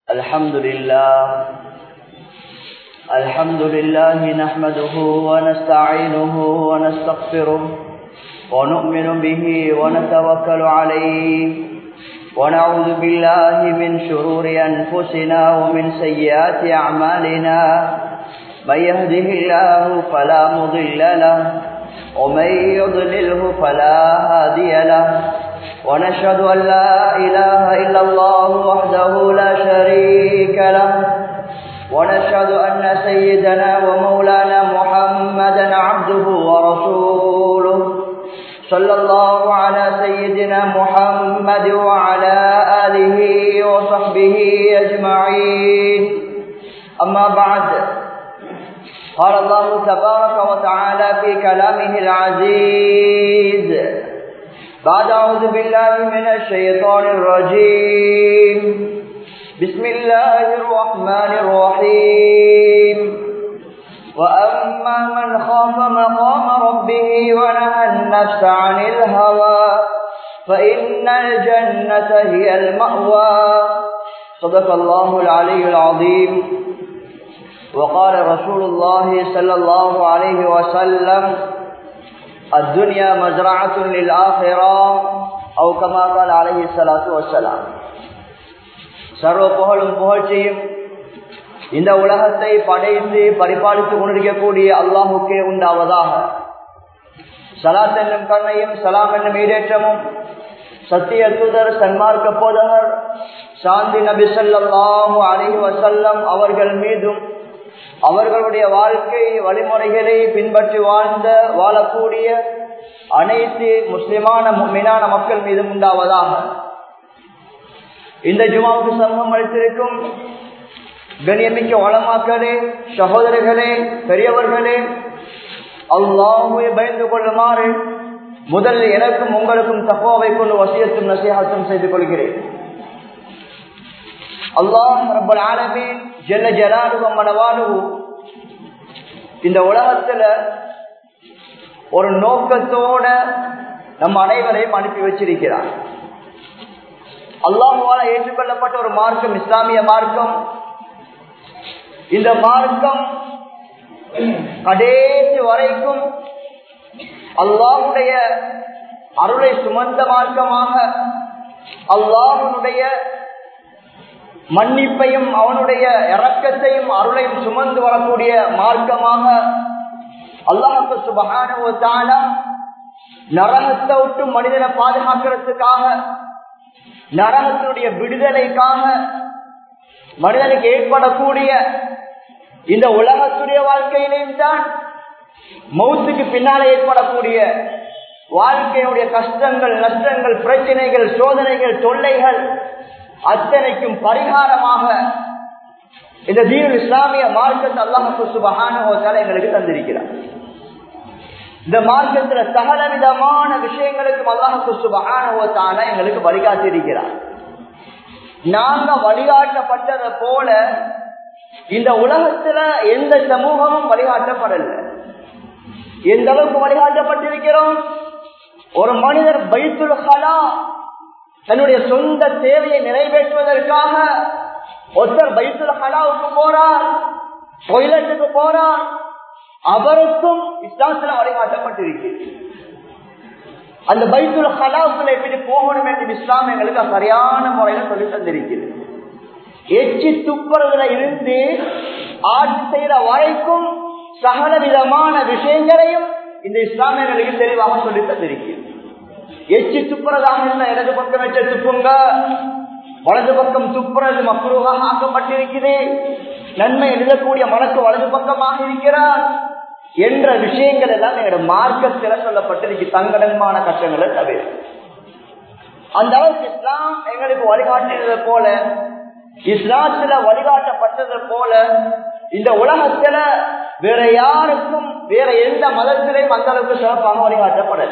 الحمد لله الحمد لله نحمده ونستعينه ونستغفره ونؤمن به ونتوكل عليه ونعوذ بالله من شرور أنفسنا ومن سيئات أعمالنا من يهده الله فلا مضل له ومن يضلله فلا هادي له ونشهد أن لا إله إلا الله وحده لا شريك له ونشهد أن سيدنا ومولانا محمدا عبده ورسوله صلى الله على سيدنا محمد وعلى آله وصحبه أجمعين أما بعد قال الله تبارك وتعالى في كلامه العزيز بعد أعوذ بالله من الشيطان الرجيم بسم الله الرحمن الرحيم وأما من خاف مقام ربه ونهى النفس عن الهوى فإن الجنة هي المأوى صدق الله العلي العظيم وقال رسول الله صلى الله عليه وسلم الدنيا مزرعة للآخرة أو كما قال عليه الصلاة والسلام சர்வ புகழும் புகழ்ச்சியும் இந்த உலகத்தை படைத்து பரிபாலித்துக் கொண்டிருக்கக்கூடிய அல்லாஹுக்கே உண்டாவதாக சலாத் என்னும் கண்ணையும் சலாம் என்னும் ஈடேற்றமும் சத்திய தூதர் சன்மார்க்க போதகர் சாந்தி நபி சொல்லாஹு அலி வசல்லம் அவர்கள் மீதும் அவர்களுடைய வாழ்க்கை வழிமுறைகளை பின்பற்றி வாழ்ந்த வாழக்கூடிய அனைத்து முஸ்லிமான மீனான மக்கள் மீதும் உண்டாவதாக இந்த ஜுமாவுக்கு சமூகம் அளித்திருக்கும் கண்ணியமிக்க வளமாக்களே சகோதரர்களே பெரியவர்களே அல்லாஹுவை பயந்து கொள்ளுமாறு முதலில் எனக்கும் உங்களுக்கும் தப்போவை கொண்டு வசியத்தும் நசீகத்தும் செய்து கொள்கிறேன் அல்லாஹ் ரப்பல் ஆலமீன் ஜெல்ல ஜலாலுவம் மனவானு இந்த உலகத்துல ஒரு நோக்கத்தோட நம் அனைவரையும் அனுப்பி வச்சிருக்கிறார் அல்லாஹுவால ஏற்றுக்கொள்ளப்பட்ட ஒரு மார்க்கம் இஸ்லாமிய மார்க்கம் இந்த மார்க்கம் கடைசி வரைக்கும் அல்லாஹுடைய அருளை சுமந்த மார்க்கமாக அல்லாஹனுடைய மன்னிப்பையும் அவனுடைய இறக்கத்தையும் அருளையும் சுமந்து வரக்கூடிய மார்க்கமாக அல்லாஹு சுபகான நரகத்தை விட்டு மனிதனை பாதுகாக்கிறதுக்காக நரகத்தினுடைய விடுதலைக்காக மனிதனுக்கு ஏற்படக்கூடிய இந்த உலகத்துடைய வாழ்க்கையிலையும் தான் மௌத்துக்கு பின்னால ஏற்படக்கூடிய வாழ்க்கையினுடைய கஷ்டங்கள் நஷ்டங்கள் பிரச்சனைகள் சோதனைகள் தொல்லைகள் அத்தனைக்கும் பரிகாரமாக இந்த தீனு இஸ்லாமிய மார்க்கத்தை அல்லாஹு சுபகான எங்களுக்கு தந்திருக்கிறார் இந்த மார்க்கத்துல சகல விதமான விஷயங்களுக்கும் அல்லாஹு சுபகான எங்களுக்கு வழிகாட்டி இருக்கிறார் நாங்க வழிகாட்டப்பட்டதை போல இந்த உலகத்துல எந்த சமூகமும் வழிகாட்டப்படல எந்த அளவுக்கு வழிகாட்டப்பட்டிருக்கிறோம் ஒரு மனிதர் பைத்துல் ஹலா தன்னுடைய சொந்த தேவையை நிறைவேற்றுவதற்காக ஒருத்தர் பைத்துல் ஹலாவுக்கு போறார் டொய்லெட்டுக்கு போறார் அவருக்கும் இஸ்லாத்துல வழிகாட்டப்பட்டிருக்கு அந்த பைத்துல் ஹலாவுக்குள்ள எப்படி போகணும் என்று இஸ்லாம் எங்களுக்கு சரியான முறையில சொல்லி தந்திருக்கிறது எச்சி துப்புறதுல இருந்து ஆட்சி செய்யற வரைக்கும் சகல விதமான விஷயங்களையும் இந்த இஸ்லாமியர்களுக்கு தெளிவாக சொல்லி தந்திருக்கிறது எச்சி துப்புறதாக இருந்த இடது பக்கம் எச்ச துப்புங்க வலது பக்கம் துப்புறது மக்குருவாக ஆக்கப்பட்டிருக்குது நன்மை எழுதக்கூடிய மனக்கு வலது பக்கமாக இருக்கிறார் என்ற விஷயங்கள் எல்லாம் எங்களோட மார்க்கத்தில் சொல்லப்பட்டிருக்கு தங்கடமான கஷ்டங்களை தவிர அந்த அளவுக்கு இஸ்லாம் எங்களுக்கு வழிகாட்டினது போல இஸ்லாத்துல வழிகாட்டப்பட்டது போல இந்த உலகத்துல வேற யாருக்கும் வேற எந்த மதத்திலையும் அந்த அளவுக்கு சிறப்பாக வழிகாட்டப்படல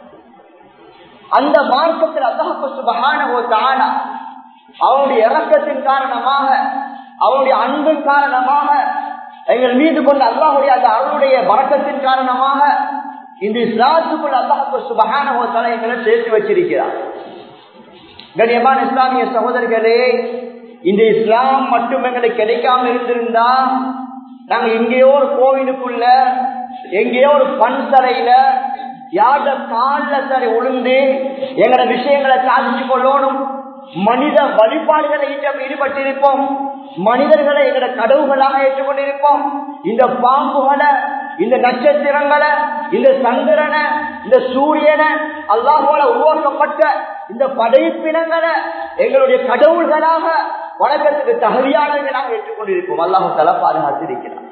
அந்த மார்க்கத்தில் அல்லாஹு சுபகான ஒரு தானா அவனுடைய இறக்கத்தின் காரணமாக அவனுடைய அன்பின் காரணமாக எங்கள் மீது கொண்ட அல்லாஹுடைய அந்த அவருடைய வழக்கத்தின் காரணமாக இந்த இஸ்லாத்துக்குள் அல்லாஹு சுபகான ஒரு தலை எங்களை சேர்த்து வச்சிருக்கிறார் கண்ணியமான இஸ்லாமிய சகோதரர்களே இந்த இஸ்லாம் மட்டும் எங்களுக்கு கிடைக்காம இருந்திருந்தா நாங்க எங்கேயோ ஒரு கோவிலுக்குள்ள எங்கேயோ ஒரு பன்சரையில யார்ட கால சரி உளுந்து எங்கட விஷயங்களை சாதிச்சு கொள்ளணும் மனித வழிபாடுகளை ஈடுபட்டிருப்போம் மனிதர்களை எங்கட கடவுள்களாக ஏற்றுக்கொண்டிருப்போம் இந்த பாம்புகளை இந்த நட்சத்திரங்களை இந்த சந்திரனை இந்த சூரியனை அல்லாஹோல உருவாக்கப்பட்ட இந்த படைப்பினங்களை எங்களுடைய கடவுள்களாக வழக்கத்துக்கு தகுதியானவர்களாக ஏற்றுக்கொண்டிருப்போம் அல்லாஹு தலா பாதுகாத்து இருக்கிறார்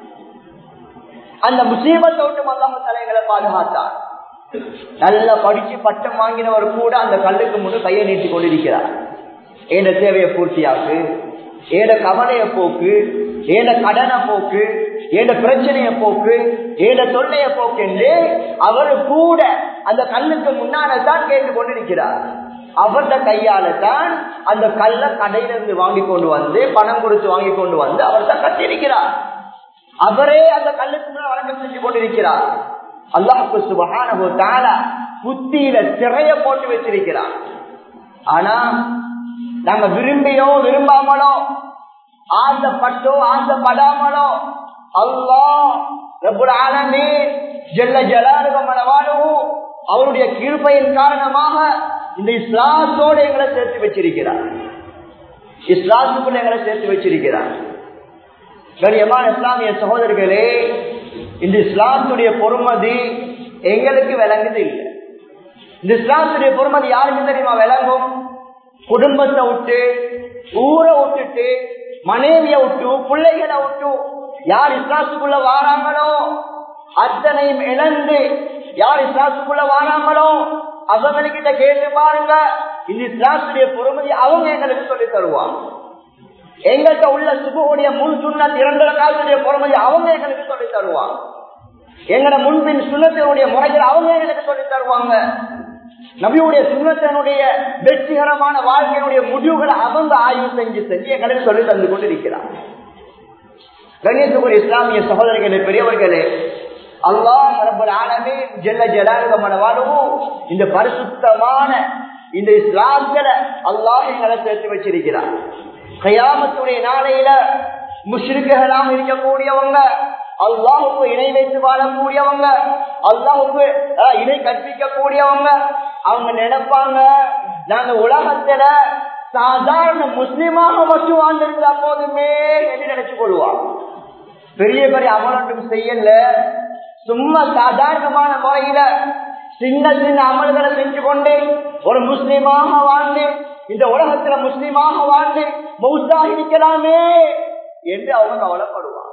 அந்த முசீபத்தை விட்டு அல்லாஹு தலைகளை பாதுகாத்தார் நல்லா படிச்சு பட்டம் வாங்கினவர் கூட அந்த கல்லுக்கு முன்னு கையை நீட்டி கொண்டிருக்கிறார் ஏட தேவையை பூர்த்தியாக்கு ஏட கவலைய போக்கு ஏட கடனை போக்கு ஏட பிரச்சனைய போக்கு ஏட தொல்லைய போக்கு என்று அவர் கூட அந்த கல்லுக்கு முன்னால தான் கேட்டு கொண்டிருக்கிறார் அவருடைய கையால தான் அந்த கல்லை கடையில இருந்து வாங்கி கொண்டு வந்து பணம் கொடுத்து வாங்கி கொண்டு வந்து அவர் தான் கட்டியிருக்கிறார் அவரே அந்த கல்லுக்கு முன்னாடி வணக்கம் செஞ்சு கொண்டிருக்கிறார் அல்லாஹுக்கு சுபகான தால புத்தியில திரைய போட்டு வச்சிருக்கிறார் ஆனா நாங்க விரும்பியோ விரும்பாமலோ ஆசைப்பட்டோ ஆசைப்படாமலோ அல்லா ரபுல் ஆலமே ஜெல்ல ஜலாலுகமனவானவோ அவருடைய கீழ்ப்பையின் காரணமாக இந்த இஸ்லாத்தோடு எங்களை சேர்த்து வச்சிருக்கிறார் இஸ்லாத்துக்குள்ள எங்களை சேர்த்து வச்சிருக்கிறார் கண்ணியமான இஸ்லாமிய சகோதரர்களே இந்த இஸ்லாத்துடைய பொறுமதி எங்களுக்கு விளங்குது இல்லை இந்த இஸ்லாத்துடைய பொறுமதி யாருக்கு தெரியுமா விளங்கும் குடும்பத்தை விட்டு ஊரை விட்டுட்டு மனைவிய விட்டு பிள்ளைகளை விட்டு யார் இஸ்லாத்துக்குள்ள வாராங்களோ அத்தனையும் இழந்து யார் இஸ்லாத்துக்குள்ள வாராங்களோ அவங்ககிட்ட கேட்டு பாருங்க இந்த இஸ்லாத்துடைய பொறுமதி அவங்க எங்களுக்கு சொல்லி தருவாங்க எங்கள்கிட்ட உள்ள சுபுடைய முன் சுண்ண இரண்டு காலத்துடைய பொறுமதி அவங்க எங்களுக்கு சொல்லி தருவாங்க எங்கட முன்பின் சுண்ணத்தினுடைய முறைகள் அவங்க எங்களுக்கு சொல்லி தருவாங்க நபியுடைய சுண்ணத்தினுடைய வெற்றிகரமான வாழ்க்கையினுடைய முடிவுகளை அவங்க ஆய்வு செஞ்சு செஞ்சு எங்களுக்கு சொல்லி தந்து கொண்டிருக்கிறார் கணேசபுரி இஸ்லாமிய சகோதரர்களே பெரியவர்களே அல்லாஹ் ரப்பல் ஆலமீன் ஜல்ல ஜலாலுகமான வாழ்வும் இந்த பரிசுத்தமான இந்த இஸ்லாம்கள அல்லாஹ் எங்களை சேர்த்து வச்சிருக்கிறார் கயாமத்துடைய நாளையில முஷ்ரிக்குகளாக இருக்கக்கூடியவங்க அல்லாஹுக்கு இணை வைத்து வாழக்கூடியவங்க அல்லாஹுக்கு இணை கற்பிக்க கூடியவங்க அவங்க நினைப்பாங்க நாங்க உலகத்துல சாதாரண முஸ்லிமாக மட்டும் வாழ்ந்திருந்தா போதுமே என்று நினைச்சு கொள்வாங்க பெரிய பெரிய அமலம் செய்யல சும்மா சாதாரணமான முறையில சின்ன சின்ன அமல்களை செஞ்சு கொண்டு ஒரு முஸ்லீமாக வாழ்ந்து இந்த உலகத்துல முஸ்லீமாக வாழ்ந்து மௌத்தாக இருக்கலாமே என்று அவங்க கவலைப்படுவாங்க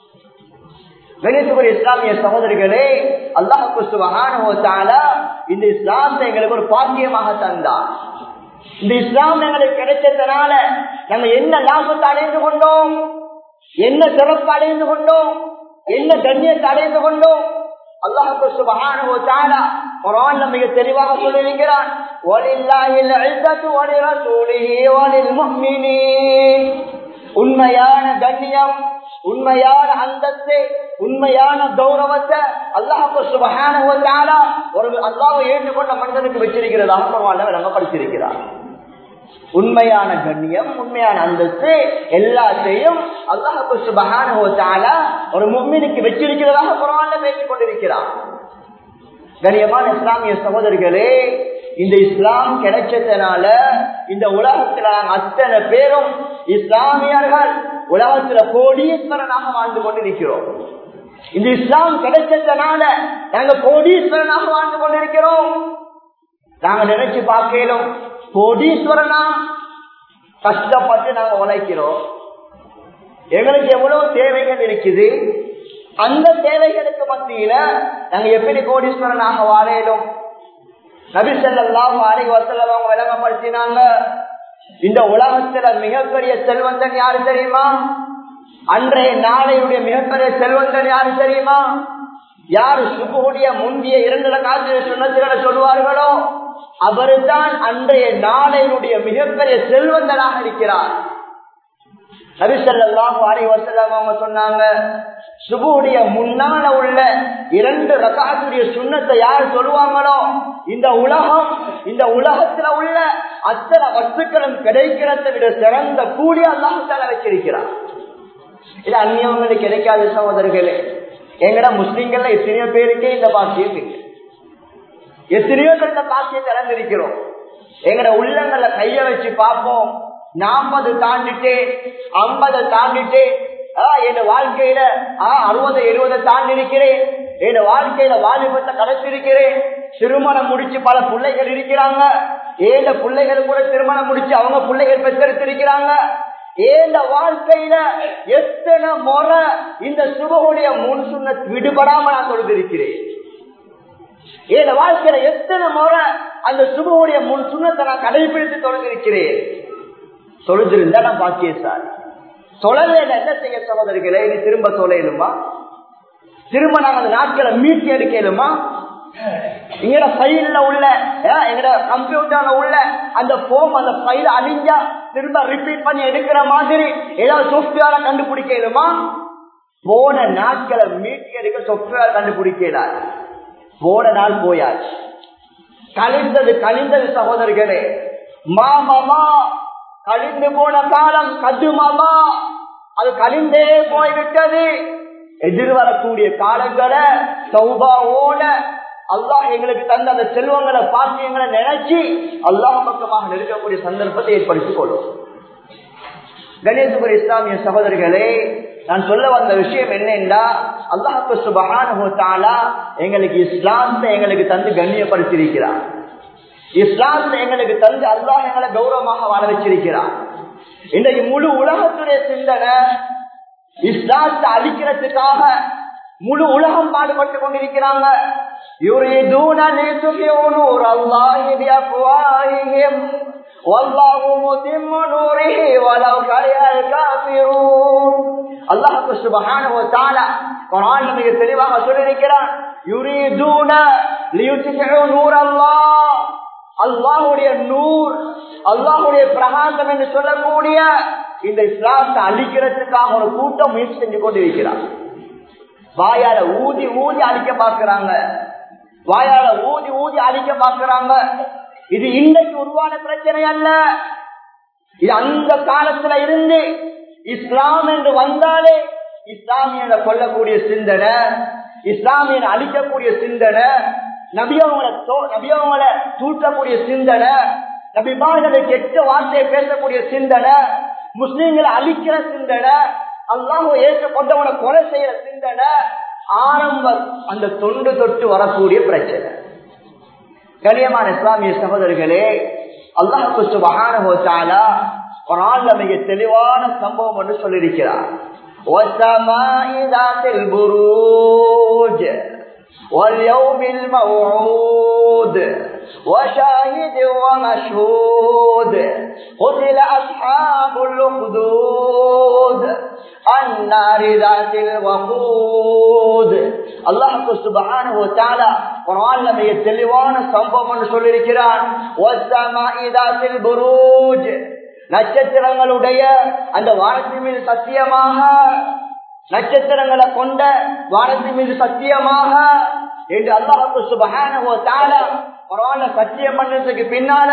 கணேசபுரி இஸ்லாமிய சகோதரிகளே அல்லாஹு சுபகான இந்த இஸ்லாத்தை எங்களுக்கு ஒரு பாக்கியமாக தந்தார் இந்த இஸ்லாம் எங்களுக்கு கிடைச்சதுனால நம்ம என்ன லாபத்தை அடைந்து கொண்டோம் என்ன சிறப்பு அடைந்து கொண்டோம் என்ன கண்ணியத்தை அடைந்து கொண்டோம் அல்லாஹு சுபஹானஹு வ தஆலா குர்ஆன்ல மிக தெளிவாக சொல்லியிருக்கிறான் வலில்லாஹில் இஸ்ஸத்து வ லிரசூலிஹி வ லில் முஃமினீன் உண்மையான கண்ணியம் உண்மையான அந்தஸ்து உண்மையான கௌரவத்தை அல்லாஹு சுபஹானஹு வ தஆலா ஒரு அல்லாஹ்வை ஏற்றுக்கொண்ட மனிதனுக்கு வச்சிருக்கிறதாக குர்ஆன்ல விளங்கப்படுத்தியிருக்கிறார் உண்மையான கண்ணியம் உண்மையான அந்தஸ்து எல்லாத்தையும் அல்லாஹு சுபஹான ஒரு மும்மினுக்கு வச்சிருக்கிறதாக குரான்ல பேசிக் கொண்டிருக்கிறார் கண்ணியமான இஸ்லாமிய சகோதரிகளே இந்த இஸ்லாம் கிடைச்சதுனால இந்த உலகத்துல நாங்க அத்தனை பேரும் இஸ்லாமியர்கள் உலகத்துல கோடீஸ்வரனாக வாழ்ந்து கொண்டிருக்கிறோம் இந்த இஸ்லாம் கிடைச்சதுனால நாங்க கோடீஸ்வரனாக வாழ்ந்து கொண்டிருக்கிறோம் நாங்க நினைச்சு பார்க்கலும் கோடீஸ்வரனா கஷ்டப்பட்டு நாங்க உழைக்கிறோம் எங்களுக்கு எவ்வளவு தேவைகள் இருக்குது அந்த தேவைகளுக்கு மத்தியில நாங்க எப்படி கோடீஸ்வரனாக வாழையிலும் நபிசல்லாம் வாழை வசல்ல அவங்க விளங்கப்படுத்தினாங்க இந்த உலகத்துல மிகப்பெரிய செல்வந்தன் யாரு தெரியுமா அன்றைய நாளையுடைய மிகப்பெரிய செல்வந்தன் யாரு தெரியுமா யாரு சுகுடைய முந்திய இரண்டு காலத்துல சொன்னதுகளை சொல்லுவார்களோ அவர்தான் அன்றைய நாளையினுடைய மிகப்பெரிய செல்வந்தனாக இருக்கிறார் நபிசல்லாம் வாரி வசலம் அவங்க சொன்னாங்க சுபுடைய முன்னால உள்ள இரண்டு ரகாத்துடைய சுண்ணத்தை யார் சொல்லுவாங்களோ இந்த உலகம் இந்த உலகத்துல உள்ள அத்தனை வஸ்துக்களும் கிடைக்கிறத விட சிறந்த கூலி அல்லாஹால வச்சிருக்கிறார் இது அந்நியவங்களுக்கு கிடைக்காத சகோதரர்களே எங்கடா முஸ்லிம்கள்ல எத்தனையோ பேருக்கே இந்த பாக்கியம் இருக்கு எத்தனையோ பேர் இந்த பாக்கியத்தை இழந்திருக்கிறோம் எங்கட உள்ளங்கள்ல கைய வச்சு பார்ப்போம் நாற்பது தாண்டிட்டு ஐம்பதை தாண்டிட்டு என் வாழ்க்கையில அறுபது எழுபதை தாண்டி இருக்கிறேன் என் வாழ்க்கையில வாலிபத்தை கடைச்சிருக்கிறேன் திருமணம் முடிச்சு பல பிள்ளைகள் இருக்கிறாங்க ஏந்த பிள்ளைகள் கூட திருமணம் முடிச்சு அவங்க பிள்ளைகள் பெற்றெடுத்திருக்கிறாங்க ஏந்த வாழ்க்கையில எத்தனை முறை இந்த சுபகுடைய முன் சுண்ண விடுபடாம நான் தொழுதிருக்கிறேன் என் வாழ்க்கையில எத்தனை முறை அந்த சுபகுடைய முன் சுண்ணத்தை நான் கடைபிடித்து தொழுதிருக்கிறேன் தொழுதிருந்தா நான் பாக்கிய சார் தொழல என்ன செய்ய சகோதரிகளே இனி திரும்ப தொலையணுமா திரும்ப நாங்க அந்த நாட்களை மீட்டி எடுக்கலுமா எங்கட ஃபைல்ல உள்ள எங்கட கம்ப்யூட்டர்ல உள்ள அந்த போம் அந்த ஃபைல் அழிஞ்சா திரும்ப ரிப்பீட் பண்ணி எடுக்கிற மாதிரி ஏதாவது சாஃப்ட்வேரை கண்டுபிடிக்கலுமா போன நாட்களை மீட்டி எடுக்க சாஃப்ட்வேர் கண்டுபிடிக்கிறார் போன நாள் போயாச்சு கழிந்தது கழிந்தது சகோதரர்களே மாமாமா கழிந்து போன காலம் கதுமாமா அது கழிந்தே போய்விட்டது எதிர்வரக்கூடிய காலங்களை சௌபாவோட அல்லாஹ் எங்களுக்கு தந்த அந்த செல்வங்களை பாக்கியங்களை நினைச்சு அல்லாஹ் பக்கமாக நெருக்கக்கூடிய சந்தர்ப்பத்தை ஏற்படுத்திக் கொள்ளும் கணேசபுர இஸ்லாமிய சகோதரர்களே நான் சொல்ல வந்த விஷயம் என்னென்றா அல்லாஹு சுபகான எங்களுக்கு இஸ்லாமத்தை எங்களுக்கு தந்து கண்ணியப்படுத்தியிருக்கிறார் இஸ்லாமத்தை எங்களுக்கு தந்து அல்லாஹ் எங்களை கௌரவமாக வாழ வச்சிருக்கிறார் இன்றைக்கு முழு உலகத்துடைய சிந்தனை இஸ்லாத்தை அழிக்கிறதுக்காக முழு உலகம் பாடுபட்டு கொண்டிருக்கிறாங்க தெளிவாக சொல்லியிருக்கிறான் அல்லாஹுடைய நூர் அல்லாஹுடைய பிரகாசம் என்று சொல்லக்கூடிய இந்த இஸ்லாத்தை அழிக்கிறதுக்காக ஒரு கூட்டம் முயற்சி செஞ்சு கொண்டிருக்கிறார் வாயால ஊதி ஊதி அழிக்க பார்க்கிறாங்க வாயால ஊதி ஊதி அழிக்க பார்க்கிறாங்க இது இன்றைக்கு உருவான பிரச்சனை அல்ல இது அந்த காலத்துல இருந்து இஸ்லாம் என்று வந்தாலே இஸ்லாமியனை கொல்லக்கூடிய சிந்தனை இஸ்லாமியனை அழிக்கக்கூடிய சிந்தனை நபியவங்களை நபியவங்களை தூற்றக்கூடிய சிந்தனை நபிமார்களை கெட்ட வார்த்தையை பேசக்கூடிய சிந்தனை முஸ்லீம்களை அழிக்கிற சிந்தனை அல்லாஹ் ஏற்றுக்கொண்டவனை கொலை செய்யற சிந்தனை ஆரம்ப அந்த தொண்டு தொட்டு வரக்கூடிய பிரச்சனை கனியமான இஸ்லாமிய சகோதரர்களே அல்லாஹு சுபகான ஒரு ஆள் மிக தெளிவான சம்பவம் என்று சொல்லியிருக்கிறார் واليوم الموعود وشاهد ومشهود قتل أصحاب الأخدود النار ذات الوقود அல்லாஹு சுபஹான குரான்ல மிக தெளிவான சம்பவம் சொல்லியிருக்கிறான் நட்சத்திரங்களுடைய அந்த வானத்தின் மீது சத்தியமாக நட்சத்திரங்களை கொண்ட வானத்தின் மீது சத்தியமாக என்று அல்லாஹு சுபஹான சத்தியம் பண்ணதுக்கு பின்னால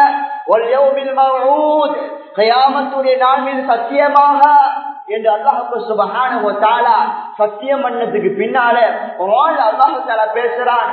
கயாமத்துடைய நாள் மீது சத்தியமாக என்று அல்லாஹு சுபஹான சத்தியம் பண்ணதுக்கு பின்னால அல்லாஹு தாலா பேசுறான்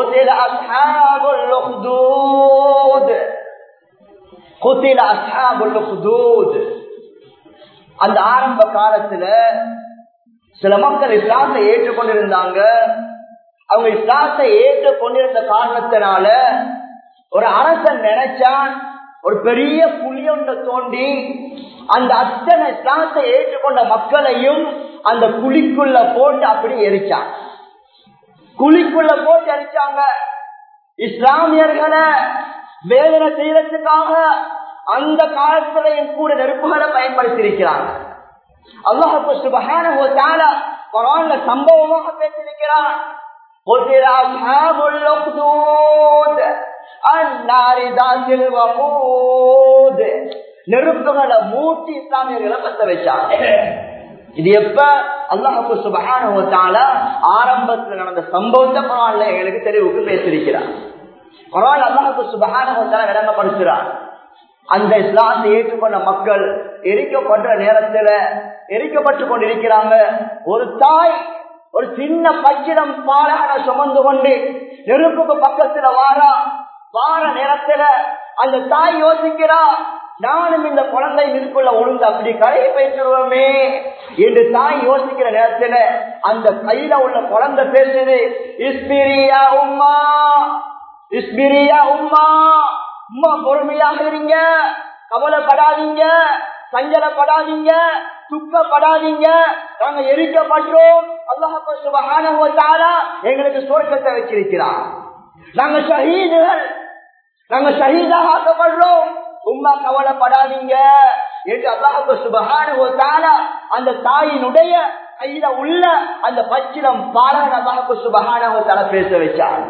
அந்த ஆரம்ப காலத்துல சில மக்கள் இஸ்லாத்தை ஏற்றுக்கொண்டிருந்தாங்க அவங்க இஸ்லாத்தை ஏற்றுக்கொண்டிருந்த காரணத்தினால ஒரு அரசன் நினைச்சான் ஒரு பெரிய புளியொன்றை தோண்டி அந்த அத்தனை இஸ்லாத்தை ஏற்றுக்கொண்ட மக்களையும் அந்த குழிக்குள்ள போட்டு அப்படி எரிச்சான் குழிக்குள்ள போட்டு எரிச்சாங்க இஸ்லாமியர்களை வேதனை செய்யறதுக்காக அந்த காலத்திலையும் கூட நெருப்புகளை பயன்படுத்தி இருக்கிறாங்க அல்லாஹு சுபஹான குரான்ல சம்பவமாக பேசியிருக்கிறான் قتل أصحاب الأخدود النار ذات الوقود நெருப்புகளை மூட்டி இஸ்லாமியர்களை பத்த வச்சாங்க இது எப்ப அல்லாஹு சுபகான ஆரம்பத்தில் நடந்த சம்பவத்தை குரான்ல எங்களுக்கு தெளிவுக்கு பேசியிருக்கிறார் குரான் அல்லாஹு சுபகான விளங்கப்படுத்துறார் அந்த இஸ்லாத்தை ஏற்றுக்கொண்ட மக்கள் எரிக்கப்படுற நேரத்துல எரிக்கப்பட்டு கொண்டிருக்கிறாங்க ஒரு தாய் ஒரு சின்ன பச்சிடம் பாலகனை சுமந்து கொண்டு நெருப்புக்கு பக்கத்துல வாரா வார நேரத்துல அந்த தாய் யோசிக்கிறா நானும் இந்த குழந்தை நெருப்புள்ள உளுந்து அப்படி கரையை பேசிடுவோமே என்று தாய் யோசிக்கிற நேரத்துல அந்த கையில உள்ள குழந்தை பேசுது இஸ்பிரியா உம்மா இஸ்பிரியா உம்மா உம்மா பொறுமையாக இருங்க கவலைப்படாதீங்க சஞ்சலப்படாதீங்க துக்கப்படாதீங்க நாங்க எரிக்கப்பட்டோம் அல்லாஹ் சுபஹானஹு வ தஆலா எங்களுக்கு சுவர்க்கத்தை வச்சிருக்கிறார் நாங்க ஷஹீதுகள் நாங்க ஷஹீதாக ஆக்கப்படுறோம் உம்மா கவலைப்படாதீங்க என்று அல்லாஹு சுபஹானஹு வ தஆலா அந்த தாயினுடைய கையில உள்ள அந்த பச்சிலம் பாலகன் அல்லாஹு சுபஹானஹு வ தஆலா பேச வச்சார்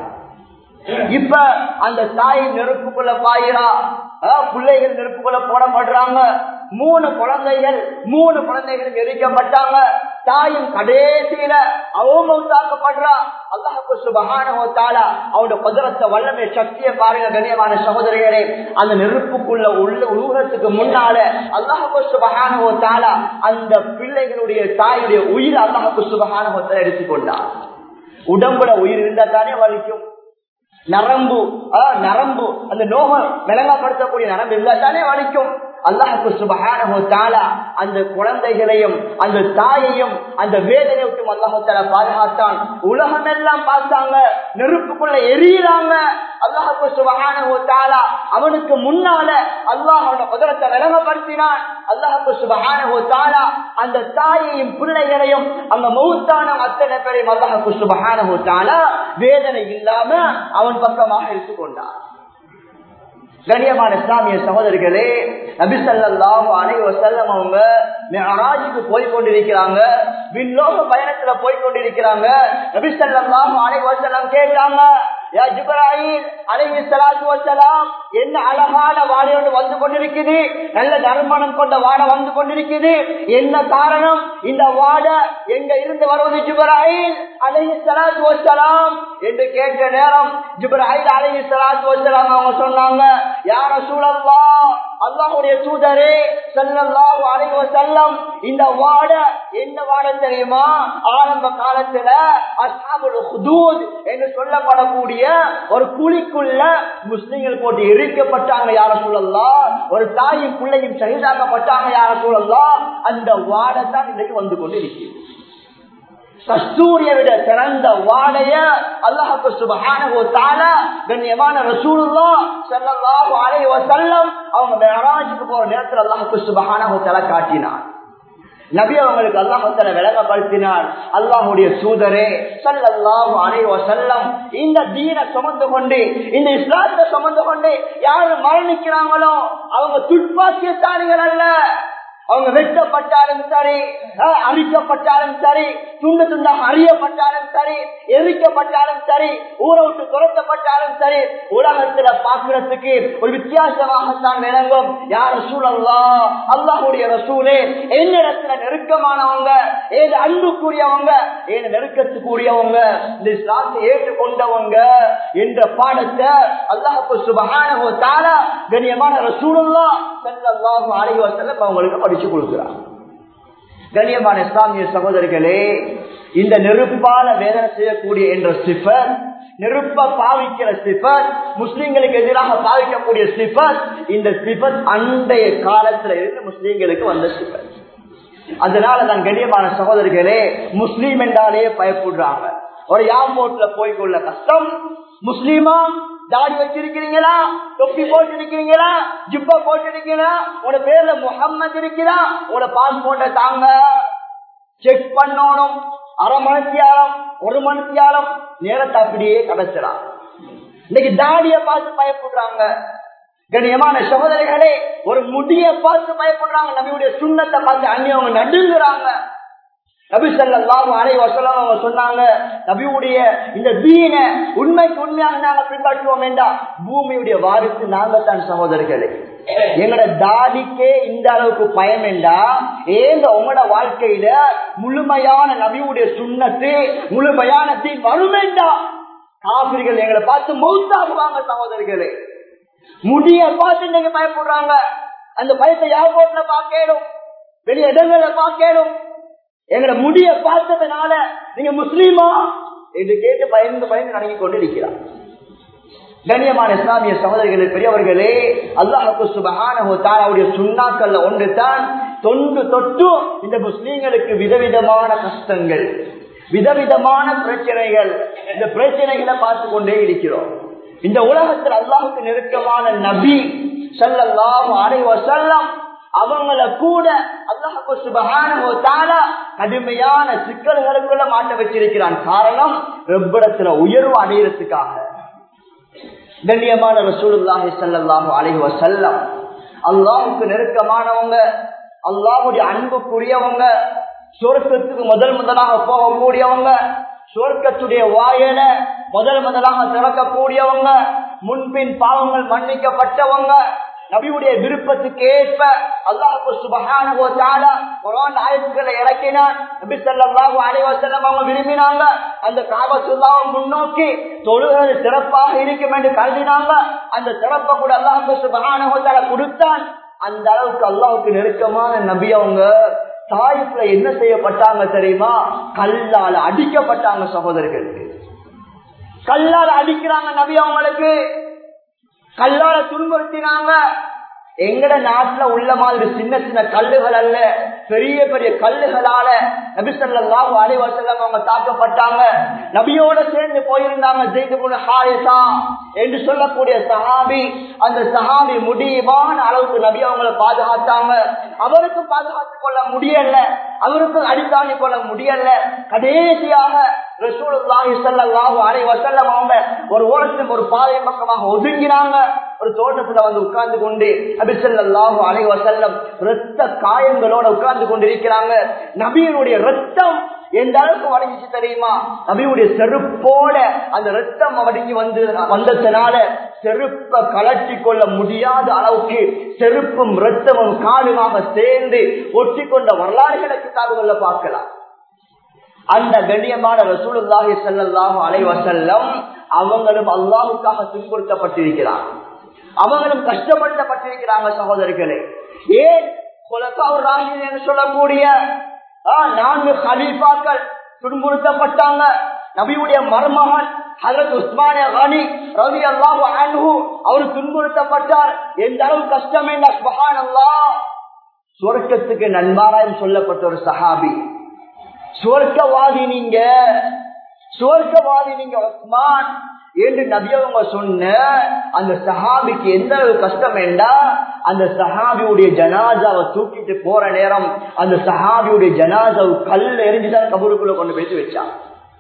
இப்ப அந்த தாய் நெருப்புக்குள்ள பாயிரா அஹ் பிள்ளைகள் நெருப்புக்குள்ள போடப்படுறாங்க மூணு குழந்தைகள் மூணு குழந்தைகள் எரிக்கப்பட்டாங்க தாயும் கடைசியில அவமௌத்தாக்கப்படுறா அல்லாஹுக்கு சுபகானோ தாலா அவனோட குதிரத்தை வல்லமை சக்தியை பாருங்க கண்ணியமான சகோதரிகளே அந்த நெருப்புக்குள்ள உள்ள உருவத்துக்கு முன்னால அல்லாஹுக்கு சுபகானோ தாலா அந்த பிள்ளைகளுடைய தாயுடைய உயிர் அல்லாஹுக்கு சுபகானோ தாலா எடுத்துக்கொண்டார் உடம்புல உயிர் இருந்தா தானே வலிக்கும் நரம்பு அஹ், நரம்பு அந்த நோகம் விளங்கப்படுத்தக்கூடிய நரம்பு இருந்தா தானே வலிக்கும் அல்லாஹுக்கு சுபஹானஹு தஆலா அந்த குழந்தைகளையும் அந்த தாயையும் அந்த வேதனை விட்டு அல்லாஹு தஆலா பாதுகாத்தான் உலகம் எல்லாம் பார்த்தாங்க நெருப்புக்குள்ள எரியுறாங்க அல்லாஹுக்கு சுபஹானஹு தஆலா அவனுக்கு முன்னால அல்லாஹ் அவனோட குதிரத்தை விளங்கப்படுத்தினான் அல்லாஹுக்கு சுபஹானஹு தஆலா அந்த தாயையும் பிள்ளைகளையும் அந்த மௌத்தான அத்தனை பேரையும் அல்லாஹுக்கு சுபஹானஹு தஆலா வேதனை இல்லாம அவன் பக்கமாக எடுத்துக்கொண்டான் கண்ணியமான இஸ்லாமிய சகோதரர்களே நபிசல்லாஹு அனைவ செல்லம் அவங்க மெஹராஜுக்கு போய் கொண்டிருக்கிறாங்க விண்ணோக பயணத்துல போய் கொண்டிருக்கிறாங்க நபிசல்லாஹு அனைவ செல்லம் கேட்டாங்க யா ஜிப்ராயில் அலைஹி ஸலாத்து வஸலாம் என்ன அழகான வாடை ஒன்று வந்து கொண்டிருக்குது நல்ல நறுமணம் கொண்ட வாடை வந்து கொண்டிருக்குது என்ன காரணம் இந்த வாடை எங்க இருந்து வருவது ஜிப்ராயில் அலைஹி ஸலாத்து வஸலாம் என்று கேட்ட நேரம் ஜிப்ராயில் அலைஹி ஸலாத்து வஸலாம் அவங்க சொன்னாங்க யா ரசூலல்லாஹ் அல்லாஹ்வுடைய தூதரே ஸல்லல்லாஹு அலைஹி வஸல்லம் இந்த வாடை என்ன வாடை தெரியுமா ஆரம்ப காலத்துல அஸ்ஹாபுல் ஹுதூத் என்று சொல்லப்படக்கூடிய ஒரு குழிக்குள்ள முஸ்லிம்கள் போட்டு எரிக்கப்பட்டாங்க யார சூழல்லாம் ஒரு தாயும் பிள்ளையும் சகிதாக்கப்பட்டாங்க யார சூழல்லாம் அந்த வாடை தான் இன்றைக்கு வந்து கொண்டு இருக்கிறது கஸ்தூரியை விட சிறந்த வாடைய அல்லாஹுக்கு சுபஹானஹு தஆலா கண்ணியமான ரசூலுல்லாஹ் ஸல்லல்லாஹு அலைஹி வஸல்லம் அவங்க மிஅராஜுக்கு போற நேரத்துல அல்லாஹுக்கு சுபஹானஹு தஆலா காட்டினார் நபி அவங்களுக்கு அல்லாஹால விளங்கப்படுத்தினார் அல்லாஹுடைய சூதரே சல்லல்லாஹு அலைஹி வஸல்லம் இந்த தீனை சுமந்து கொண்டு இந்த இஸ்லாத்தை சுமந்து கொண்டு யாரு மரணிக்கிறாங்களோ அவங்க துட்பாக்கியத்தானிகள் அல்ல அவங்க வெட்டப்பட்டாலும் சரி அஹ், அரிக்கப்பட்டாலும் சரி துண்டு துண்டாக அறியப்பட்டாலும் சரி எரிக்கப்பட்டாலும் சரி ஊரை விட்டு துரத்தப்பட்டாலும் சரி உலகத்துல பாக்குறதுக்கு ஒரு வித்தியாசமாகத்தான் விளங்கும் யார் ரசூலல்லா அல்லாஹுடைய ரசூலே என்னிடத்துல நெருக்கமானவங்க ஏது அன்புக்குரியவங்க ஏது நெருக்கத்துக்குரியவங்க இந்த இஸ்லாத்தை ஏற்றுக்கொண்டவங்க என்ற பாடத்தை அல்லாஹு சுபஹானஹு தஆலா கண்ணியமான ரசூலுல்லா ஸல்லல்லாஹு அலைஹி வஸல்லம் அவங்களுக்கு படிச்சு கொடுக்கிறார் கண்ணியமான இஸ்லாமிய சகோதரர்களே இந்த நெருப்பால வேதனை செய்யக்கூடிய என்ற சிஃபர் நெருப்ப பாவிக்கிற சிஃபர் முஸ்லிம்களுக்கு எதிராக பாவிக்கக்கூடிய சிஃபர் இந்த சிஃபர் அண்டைய காலத்துல இருந்து முஸ்லிம்களுக்கு வந்த சிஃபர் அதனால தான் கண்ணியமான சகோதரர்களே முஸ்லீம் என்றாலே பயப்படுறாங்க ஒரு யாம்போட்ல போய் கொள்ள கஷ்டம் முஸ்லீமா தாடி வச்சிருக்கிறீங்களா தொப்பி போட்டு இருக்கிறீங்களா ஜிப்பா போட்டு இருக்கிறீங்களா உன பேர்ல முகம்மது இருக்கிறா உன பாஸ்போர்ட்டை தாங்க செக் பண்ணணும் அரை மணித்தியாலம் ஒரு மணித்தியாலம் நேரத்தை அப்படியே கிடைச்சிடலாம் இன்னைக்கு தாடிய பார்த்து பயப்படுறாங்க கண்ணியமான சகோதரிகளே ஒரு முடிய பார்த்து பயப்படுறாங்க நபியுடைய சுண்ணத்தை பார்த்து அந்நியவங்க நடுங்குறாங்க நபி ஸல்லல்லாஹு அலைஹி வஸல்லம் அவங்க சொன்னாங்க நபியுடைய இந்த தீன உண்மைக்கு உண்மையாக நாங்க பின்பற்றுவோம் என்றால் பூமியுடைய வாரிசு நாங்க தான் சகோதரர்களே எங்கட தாடிக்கே இந்த அளவுக்கு பயம் என்றா ஏங்க உங்களோட வாழ்க்கையில முழுமையான நபியுடைய சுண்ணத்து முழுமையான தீ வருமேண்டா காபிர்கள் எங்களை பார்த்து மௌத்தாகுவாங்க சகோதரர்களே முடிய பார்த்து நீங்க பயப்படுறாங்க அந்த பயத்தை ஏர்போர்ட்ல பார்க்கணும் வெளிய இடங்களை பார்க்கணும் எங்களை முடிய பார்த்ததுனால நீங்க முஸ்லீமா என்று கேட்டு பயந்து பயந்து நடங்கி கொண்டு இருக்கிறார் கண்ணியமான இஸ்லாமிய சகோதரிகளே பெரியவர்களே அல்லாஹு சுபஹானுடைய சுண்ணாக்கள்ல ஒன்று தான் தொண்டு தொட்டு இந்த முஸ்லீம்களுக்கு விதவிதமான கஷ்டங்கள் விதவிதமான பிரச்சனைகள் இந்த பிரச்சனைகளை பார்த்து கொண்டே இருக்கிறோம் இந்த உலகத்தில் அல்லாஹுக்கு நெருக்கமான நபி சல்லாஹு அனைவ செல்லம் அவங்கள கூட அல்லாஹு சுபகான கடுமையான சிக்கல்களுக்குள்ள மாட்ட வச்சிருக்கிறான் காரணம் வெப்படத்துல உயர்வு அடையிறதுக்காக கண்ணியமான ரசூலுல்லாஹி சல்லாஹு அலைஹி வசல்லம் அல்லாஹுக்கு நெருக்கமானவங்க அல்லாஹுடைய அன்புக்குரியவங்க சொர்க்கத்துக்கு முதல் முதலாக போகக்கூடியவங்க சொர்க்கத்துடைய வாயல முதல் முதலாக திறக்கக்கூடியவங்க முன்பின் பாவங்கள் மன்னிக்கப்பட்டவங்க நபியுடைய விருப்பத்துக்கு ஏற்ப அல்லாஹு சுபஹான ஆயத்துக்களை இறக்கினான் நபி சல்லாஹு அலைவசல்லம் அவங்க விரும்பினாங்க அந்த காபத்துல்லாவை முன்னோக்கி தொழுகிறது சிறப்பாக இருக்கும் என்று கருதினாங்க அந்த சிறப்பை கூட அல்லாஹு சுபஹான கொடுத்தான் அந்த அளவுக்கு அல்லாவுக்கு நெருக்கமான நபி அவங்க தாய்ப்புல என்ன செய்யப்பட்டாங்க தெரியுமா கல்லால அடிக்கப்பட்டாங்க சகோதரர்களுக்கு கல்லால அடிக்கிறாங்க நபி அவங்களுக்கு கல்லால துன்புறுத்தினாங்க எங்கட நாட்டுல உள்ள மாதிரி சின்ன சின்ன கல்லுகள் அல்ல பெரிய பெரிய கல்லுகளால நபிசல்லாஹு அலைவசல்லம் அவங்க தாக்கப்பட்டாங்க நபியோட சேர்ந்து போயிருந்தாங்க ஜெயித்து ஹாரிசா என்று சொல்லக்கூடிய சஹாபி அந்த சஹாபி முடிவான அளவுக்கு நபி அவங்களை பாதுகாத்தாங்க அவருக்கு பாதுகாத்துக் கொள்ள முடியல அவருக்கு அடித்தாங்கி கொள்ள முடியல கடைசியாக ரசூலுல்லாஹி ஸல்லல்லாஹு அலைஹி வஸல்லம் அவங்க ஒரு ஓரத்தின் ஒரு பாதை பக்கமாக ஒதுங்கினாங்க ஒரு தோட்டத்துல வந்து உட்கார்ந்து கொண்டு நபி ஸல்லல்லாஹு அலைஹி வஸல்லம் இரத்த காயங்களோட உட்கார்ந்து கொண்டிருக்கிறாங்க நபியினுடைய ரத்தம் எந்த அளவுக்கு வடங்கிச்சு தெரியுமா நபியுடைய செருப்போட அந்த ரத்தம் வடங்கி வந்து வந்ததுனால செருப்பை கலட்டி கொள்ள முடியாத அளவுக்கு செருப்பும் ரத்தமும் காலுமாக சேர்ந்து ஒட்டி கொண்ட வரலாறுகளை கிதாபுகள்ல பார்க்கலாம் அந்த கண்ணியமான ரசூலுல்லாஹி ஸல்லல்லாஹு அலைஹி வஸல்லம் அவங்களும் அல்லாஹ்வுக்காக துன்புறுத்தப்பட்டிருக்கிறார் அவங்களும் கஷ்டப்படுத்தப்பட்டிருக்கிறாங்க சகோதரர்களே ஏன் குலசாவுர் ராஷித் என்று சொல்லக்கூடிய நான்கு ஹலீஃபாக்கள் துன்புறுத்தப்பட்டாங்க நபியுடைய மருமகன் ஹசரத் உஸ்மானே கானி ரவி அல்லாஹு அன்ஹு அவர் துன்புறுத்தப்பட்டார் எந்த அளவு கஷ்டம் என்ன சுபஹான் அல்லாஹ் சுவர்க்கத்துக்கு நன்மாராயம் சொல்லப்பட்ட ஒரு சஹாபி சுவர்க்கவாதி நீங்க சுவர்க்கவாதி நீங்க உஸ்மான் என்று நபியவங்க சொன்ன அந்த சஹாபிக்கு எந்த அளவு கஷ்டம் வேண்டா அந்த சஹாபியுடைய ஜனாதாவை தூக்கிட்டு போற நேரம் அந்த சஹாபியுடைய ஜனாதாவு கல் எரிஞ்சுதான் கபருக்குள்ள கொண்டு போயிட்டு வச்சான்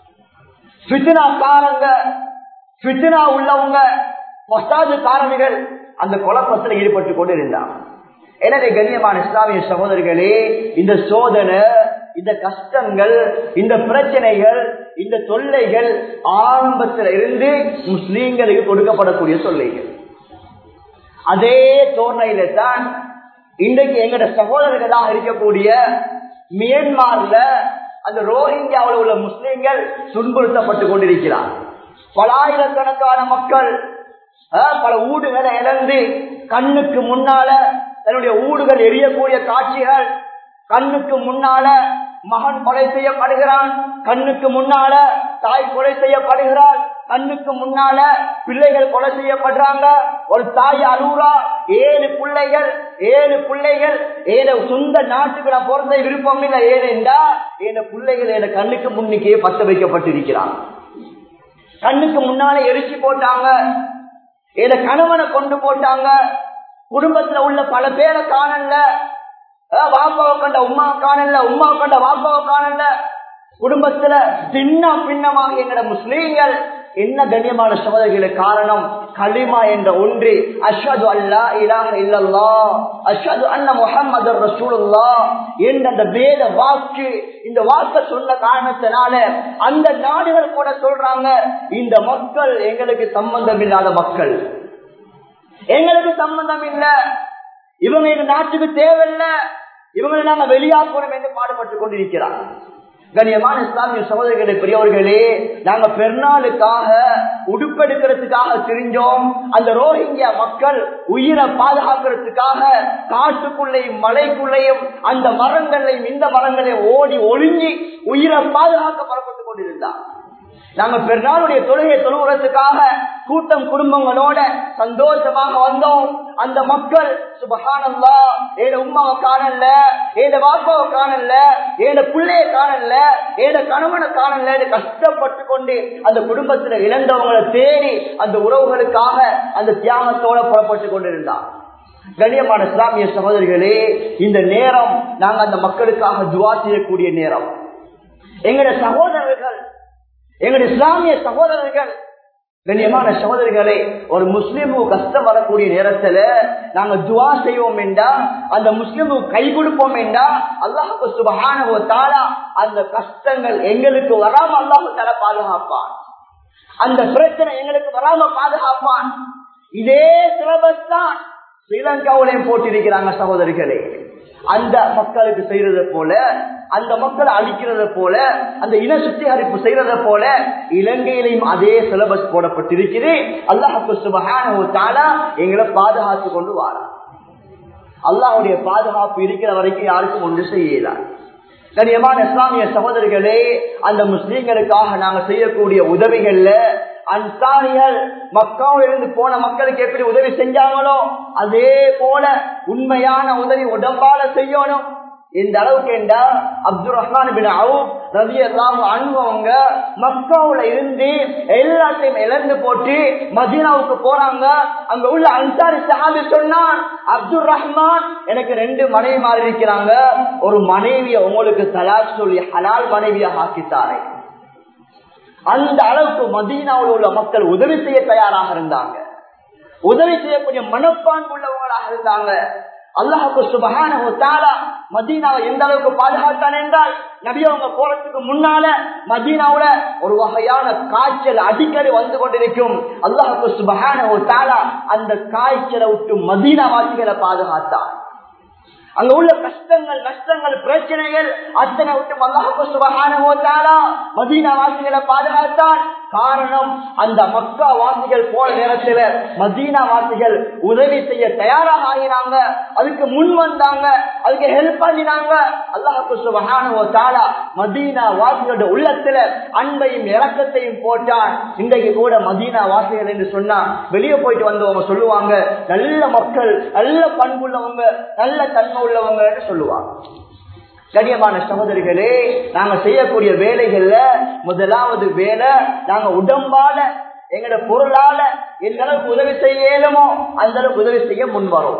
காரங்க பித்னா உள்ளவங்க பசாது காரணிகள் அந்த குழப்பத்தில் ஈடுபட்டு கொண்டு இருந்தான் எனவே கண்ணியமான இஸ்லாமிய சகோதரர்களே இந்த சோதனை இந்த கஷ்டங்கள் இந்த பிரச்சனைகள் இந்த தொல்லைகள் ஆரம்பத்தில் இருந்து முஸ்லீம்களுக்கு கொடுக்கப்படக்கூடிய தொல்லைகள் அதே தோர்ணையில தான் இன்றைக்கு எங்கட சகோதரர்களாக இருக்கக்கூடிய மியன்மார்ல அந்த ரோஹிங்கியாவில் உள்ள முஸ்லீம்கள் துன்புறுத்தப்பட்டு கொண்டிருக்கிறார் பல ஆயிரக்கணக்கான மக்கள் பல ஊடுகளை இழந்து கண்ணுக்கு முன்னால தன்னுடைய ஊடுகள் எரியக்கூடிய காட்சிகள் கண்ணுக்கு முன்னால மகன் கொலை செய்யப்படுகிறான் கண்ணுக்கு முன்னால தாய் கொலை செய்யப்படுகிறாள் கண்ணுக்கு முன்னால பிள்ளைகள் கொலை செய்யப்படுறாங்க ஒரு தாய் அழுகுறா ஏழு பிள்ளைகள் ஏழு பிள்ளைகள் ஏழு சொந்த நாட்டுக்கு நான் பிறந்த விருப்பம் இல்லை ஏனென்றா ஏழு பிள்ளைகள் என கண்ணுக்கு முன்னுக்கே பத்த வைக்கப்பட்டிருக்கிறான் கண்ணுக்கு முன்னால எரிச்சு போட்டாங்க என கணவனை கொண்டு போட்டாங்க குடும்பத்துல உள்ள பல பேரை காணல வாப்பாவை கண்ட உமா காணல உமா கண்ட வாப்பாவை காணல குடும்பத்துல சின்ன பின்னமாக எங்கட முஸ்லீம்கள் என்ன கண்ணியமான சகோதரிகளுக்கு காரணம் களிமா என்ற ஒன்று அஷ்ஹது அல்லா இலாஹ இல்லல்லா அஷ்ஹது அன்ன முஹம்மது ரசூலுல்லா என்ற அந்த வேத வாக்கு இந்த வாக்க சொன்ன காரணத்தினால அந்த நாடுகள் கூட சொல்றாங்க இந்த மக்கள் எங்களுக்கு சம்பந்தம் இல்லாத மக்கள் எங்களுக்கு சம்பந்தம் இல்ல இவங்க எங்க நாட்டுக்கு தேவையில்லை இவங்களை நாங்க வெளியாக்கணும் என்று பாடுபட்டு கொண்டிருக்கிறார் கண்ணியமான இஸ்லாமிய சகோதரர்களே பெரியவர்களே நாங்க பெருநாளுக்காக உடுப்பெடுக்கிறதுக்காக தெரிஞ்சோம் அந்த ரோஹிங்கியா மக்கள் உயிரை பாதுகாக்கிறதுக்காக காட்டுக்குள்ளேயும் மலைக்குள்ளேயும் அந்த மரங்களையும் இந்த மரங்களையும் ஓடி ஒழுங்கி உயிரை பாதுகாக்க புறப்பட்டுக் கொண்டிருந்தார் நாங்க பெருநாளுடைய தொழுகை தொழுகிறதுக்காக கூட்டம் குடும்பங்களோட சந்தோஷமாக வந்தோம் அந்த மக்கள் சுபகானந்தா ஏட உமாவை காணல ஏட வாப்பாவை காணல ஏட பிள்ளைய காணல ஏட கணவனை காணல கஷ்டப்பட்டு கொண்டு அந்த குடும்பத்துல இழந்தவங்களை தேடி அந்த உறவுகளுக்காக அந்த தியாகத்தோட புறப்பட்டு கொண்டிருந்தார் கண்ணியமான இஸ்லாமிய சகோதரிகளே இந்த நேரம் நாங்க அந்த மக்களுக்காக துவா செய்யக்கூடிய நேரம் எங்களுடைய சகோதரர்கள் எங்களுடைய இஸ்லாமிய சகோதரர்கள் கண்ணியமான சகோதரிகளே ஒரு முஸ்லிமுக்கு கஷ்டம் வரக்கூடிய நேரத்துல நாங்க துவா செய்வோம் என்றா அந்த முஸ்லிமுக்கு கை கொடுப்போம் என்றா அல்லாஹு சுபகான தாரா அந்த கஷ்டங்கள் எங்களுக்கு வராம அல்லாஹு தர பாதுகாப்பான் அந்த பிரச்சனை எங்களுக்கு வராம பாதுகாப்பான் இதே சிலபஸ் தான் ஸ்ரீலங்காவிலையும் போட்டிருக்கிறாங்க சகோதரிகளே அந்த மக்களுக்கு செய்யறத போல அந்த மக்களை அழிக்கிறத போல அந்த இன சுத்திகரிப்பு செய்யறத போல இலங்கையிலையும் அதே சிலபஸ் போடப்பட்டிருக்கிறது அல்லாஹு சுபகான எங்களை பாதுகாத்து கொண்டு வாரா அல்லாஹுடைய பாதுகாப்பு இருக்கிற வரைக்கும் யாருக்கும் ஒன்று செய்யலாம் கண்ணியமான இஸ்லாமிய சகோதரிகளே அந்த முஸ்லீம்களுக்காக நாங்க செய்யக்கூடிய உதவிகள்ல அன்சாரிகள் மக்காவில் இருந்து போன மக்களுக்கு எப்படி உதவி செஞ்சாங்களோ அதே போல உண்மையான உதவி உடம்பால செய்யணும் இந்த அளவுக்கு என்றா அப்துல் ரஹ்மான் பின் அவுப் ரவி எல்லாம் அனுபவங்க மக்காவுல இருந்து எல்லாத்தையும் இழந்து போட்டு மதீனாவுக்கு போறாங்க அங்க உள்ள அன்சாரி சஹாபி சொன்னான் அப்துல் ரஹ்மான் எனக்கு ரெண்டு மனைவி மாறி இருக்கிறாங்க ஒரு மனைவிய உங்களுக்கு தலாக் சொல்லி ஹலால் மனைவியா ஆக்கித்தாரே அந்த அளவுக்கு மதீனாவில் உள்ள மக்கள் உதவி செய்ய தயாராக இருந்தாங்க உதவி செய்யக்கூடிய மனப்பான்பு உள்ளவங்களாக இருந்தாங்க அல்லாஹுக்கு சுபகான மதீனாவை எந்த அளவுக்கு பாதுகாத்தான் என்றால் நபி அவங்க போறதுக்கு முன்னால மதீனாவுல ஒரு வகையான காய்ச்சல் அடிக்கடி வந்து கொண்டிருக்கும் அல்லாஹுக்கு சுபகான அந்த காய்ச்சலை விட்டு மதீனா வாசிகளை பாதுகாத்தான் அங்க உள்ள கஷ்டங்கள் நஷ்டங்கள் பிரச்சனைகள் அத்தனை விட்டு அல்லாஹுக்கு சுபகான மதீனா வாசிகளை பாதுகாத்தான் காரணம் அந்த மக்கா வாசிகள் போன நேரத்துல மதீனா வாசிகள் உதவி செய்ய தயாராக ஆகினாங்க அதுக்கு முன் வந்தாங்க அதுக்கு ஹெல்ப் பண்ணினாங்க அல்லாஹு சுபஹான மதீனா வாசிகளோட உள்ளத்துல அன்பையும் இறக்கத்தையும் போட்டான் இன்றைக்கு கூட மதீனா வாசிகள் என்று சொன்னா வெளியே போயிட்டு வந்தவங்க சொல்லுவாங்க நல்ல மக்கள் நல்ல பண்புள்ளவங்க நல்ல தன்மை உள்ளவங்க சொல்லுவாங்க கண்ணியமான சகோதரிகளே நாங்க செய்யக்கூடிய வேலைகள்ல முதலாவது வேலை நாங்க உடம்பால எங்கட பொருளால எந்த அளவுக்கு உதவி செய்ய இயலுமோ அந்த அளவுக்கு உதவி செய்ய முன் வரும்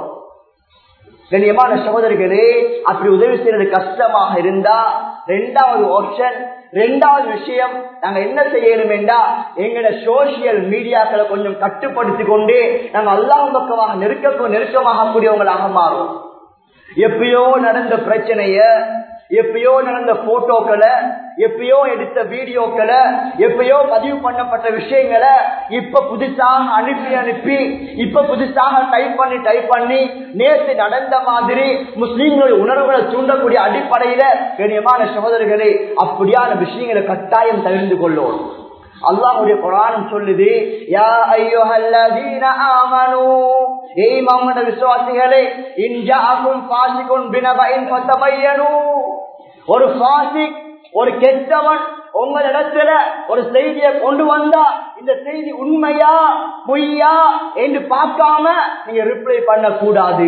கண்ணியமான சகோதரிகளே அப்படி உதவி செய்யறது கஷ்டமாக இருந்தா ரெண்டாவது ஆப்ஷன் ரெண்டாவது விஷயம் நாங்க என்ன செய்யணும் என்றா எங்கட சோசியல் மீடியாக்களை கொஞ்சம் கட்டுப்படுத்தி கொண்டு நாங்க அல்லாஹ் பக்கமாக நெருக்க நெருக்கமாக கூடியவங்களாக மாறும் எப்பயோ நடந்த பிரச்சனைய எப்பயோ நடந்த போட்டோக்களை எப்பயோ எடுத்த வீடியோக்களை எப்பயோ பதிவு பண்ணப்பட்ட விஷயங்களை இப்ப புதுசாக அனுப்பி அனுப்பி இப்ப புதுசாக டைப் பண்ணி டைப் பண்ணி நேற்று நடந்த மாதிரி முஸ்லீம்களுடைய உணர்வுகளை தூண்டக்கூடிய அடிப்படையில கண்ணியமான சகோதரர்களே அப்படியான விஷயங்களை கட்டாயம் தவிர்த்து கொள்ளும் அல்லாஹுடைய குரானம் சொல்லுது யா ஐயோஹல்லதீன ஆமனு ஏய் மாமன விசுவாசிகளே இன்ஜாக்கும் பாசிக்கும் பினபைன் பத்தபையனு ஒரு பாசிக் ஒரு கெட்டவன் உங்களிடத்துல ஒரு செய்தியை கொண்டு வந்தா இந்த செய்தி உண்மையா பொய்யா என்று பார்க்காம நீங்க ரிப்ளை பண்ண கூடாது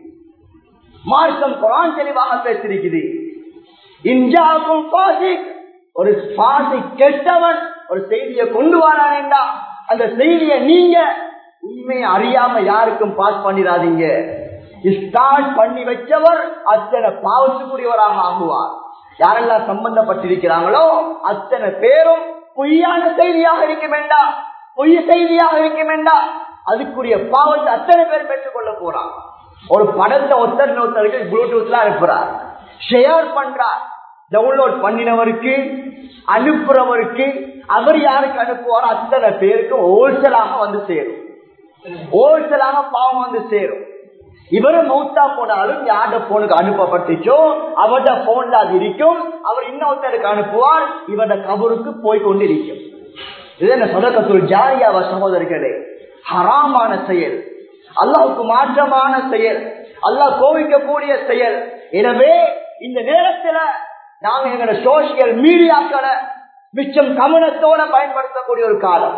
மார்க்கம் குரான் தெளிவாக பேசிருக்குது இன்ஜாக்கும் பாசிக் ஒரு பாசி கெட்டவன் ஒரு செய்தியை கொண்டு வரானேண்டா அந்த செய்தியை நீங்க உண்மையை அறியாம யாருக்கும் பாஸ் பண்ணிடாதீங்க ஸ்டார்ட் பண்ணி வச்சவர் அத்தனை பாவத்துக்குரியவராக ஆகுவார் யாரெல்லாம் சம்பந்தப்பட்டிருக்கிறாங்களோ அத்தனை பேரும் பொய்யான செய்தியாக இருக்க வேண்டாம் பொய் செய்தியாக இருக்க வேண்டாம் அதுக்குரிய பாவத்தை அத்தனை பேர் பெற்றுக் கொள்ள போறான் ஒரு படத்தை ஒருத்தர் ஒருத்தருக்கு ப்ளூடூத்ல அனுப்புறார் ஷேர் பண்றார் டவுன்லோட் பண்ணினவருக்கு அனுப்புறவருக்கு அவர் யாருக்கு அனுப்புவாரோ அத்தனை பேருக்கு ஹோல்சேலாக வந்து சேரும் ஹோல்சேலாக பாவம் வந்து சேரும் இவரு மௌத்தா போனாலும் யார்ட போனுக்கு அனுப்பப்பட்டுச்சோ அவட போன்ல அது இருக்கும் அவர் இன்னொருத்தருக்கு அனுப்புவார் இவட கபருக்கு போய் கொண்டிருக்கும் இது என்ன சொதக்கத்துள் ஜாரியாவ சகோதரர்களே ஹராமான செயல் அல்லாவுக்கு மாற்றமான செயல் அல்லாஹ் கோவிக்கக்கூடிய செயல் எனவே இந்த நேரத்துல நாங்க எங்களோட சோசியல் மீடியாக்களை மிச்சம் கவனத்தோட பயன்படுத்தக்கூடிய ஒரு காலம்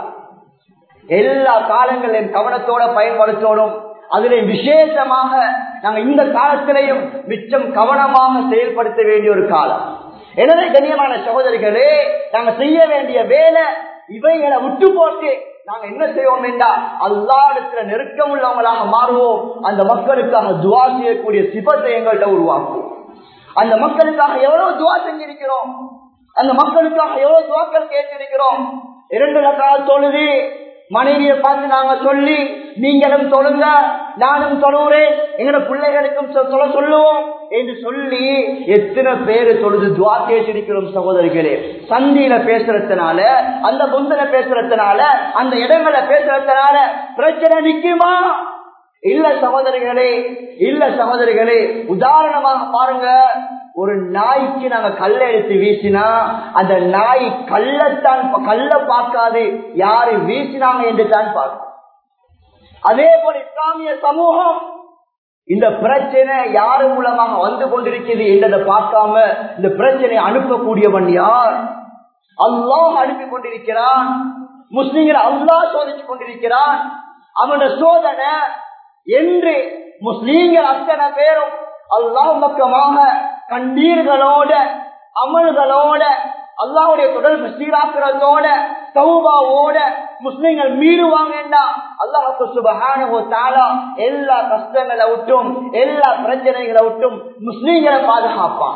எல்லா காலங்களையும் கவனத்தோட பயன்படுத்தணும் அதிலே விசேஷமாக நாங்க இந்த காலத்திலையும் மிச்சம் கவனமாக செயல்படுத்த வேண்டிய ஒரு காலம் எனவே கண்ணியமான சகோதரிகளே நாங்க செய்ய வேண்டிய வேலை இவைகளை விட்டு போட்டு நாங்க என்ன செய்வோம் என்றா அல்லாடத்துல நெருக்கம் உள்ளவங்களாக மாறுவோம் அந்த மக்களுக்காக துவா செய்யக்கூடிய சிபத்தை எங்கள்கிட்ட உருவாக்குவோம் அந்த மக்களுக்காக எவ்வளவு துவா செஞ்சிருக்கிறோம் அந்த மக்களுக்காக எவ்வளவு துவாக்கள் கேட்டிருக்கிறோம் இரண்டு லக்கால் தொழுது மனைவியை பார்த்து நாங்க சொல்லி நீங்களும் தொழுங்க நானும் தொழுகிறேன் எங்களோட பிள்ளைகளுக்கும் சொல்ல சொல்லுவோம் என்று சொல்லி எத்தனை பேரு தொழுது துவா கேட்டிருக்கிறோம் சகோதரிகளே சந்தியில பேசுறதுனால அந்த பொந்தல பேசுறதுனால அந்த இடங்களை பேசுறதுனால பிரச்சனை நிக்குமா இல்ல சகோதரிகளே இல்ல சகோதரிகளே உதாரணமாக பாருங்க ஒரு நாய்க்கு நாங்க கல்ல எடுத்து வீசினா அந்த நாய் கள்ளத்தான் கல்ல பார்க்காது யாரு வீசினாங்க என்று தான் பார்க்கும் அதே போல இஸ்லாமிய சமூகம் இந்த பிரச்சனை யாரு மூலமாக வந்து கொண்டிருக்கிறது என்றதை பார்க்காம இந்த பிரச்சனையை அனுப்பக்கூடியவன் யார் அல்லாஹ் அனுப்பி கொண்டிருக்கிறான் முஸ்லிம்கள் அல்லாஹ் சோதிச்சு கொண்டிருக்கிறான் அவனோட சோதனை என்று முஸ்லீம்கள் அத்தனை பேரும் அல்லாஹ் பக்கமாக கண்ணீர்களோட அமல்களோட அல்லாவுடைய தொடர்பு சீராக்கிறதோட சௌபாவோட முஸ்லிம்கள் மீறுவாங்கன்னா அல்லாஹுக்கு சுபகான எல்லா கஷ்டங்களை விட்டும் எல்லா பிரச்சனைகளை விட்டும் முஸ்லீம்களை பாதுகாப்பான்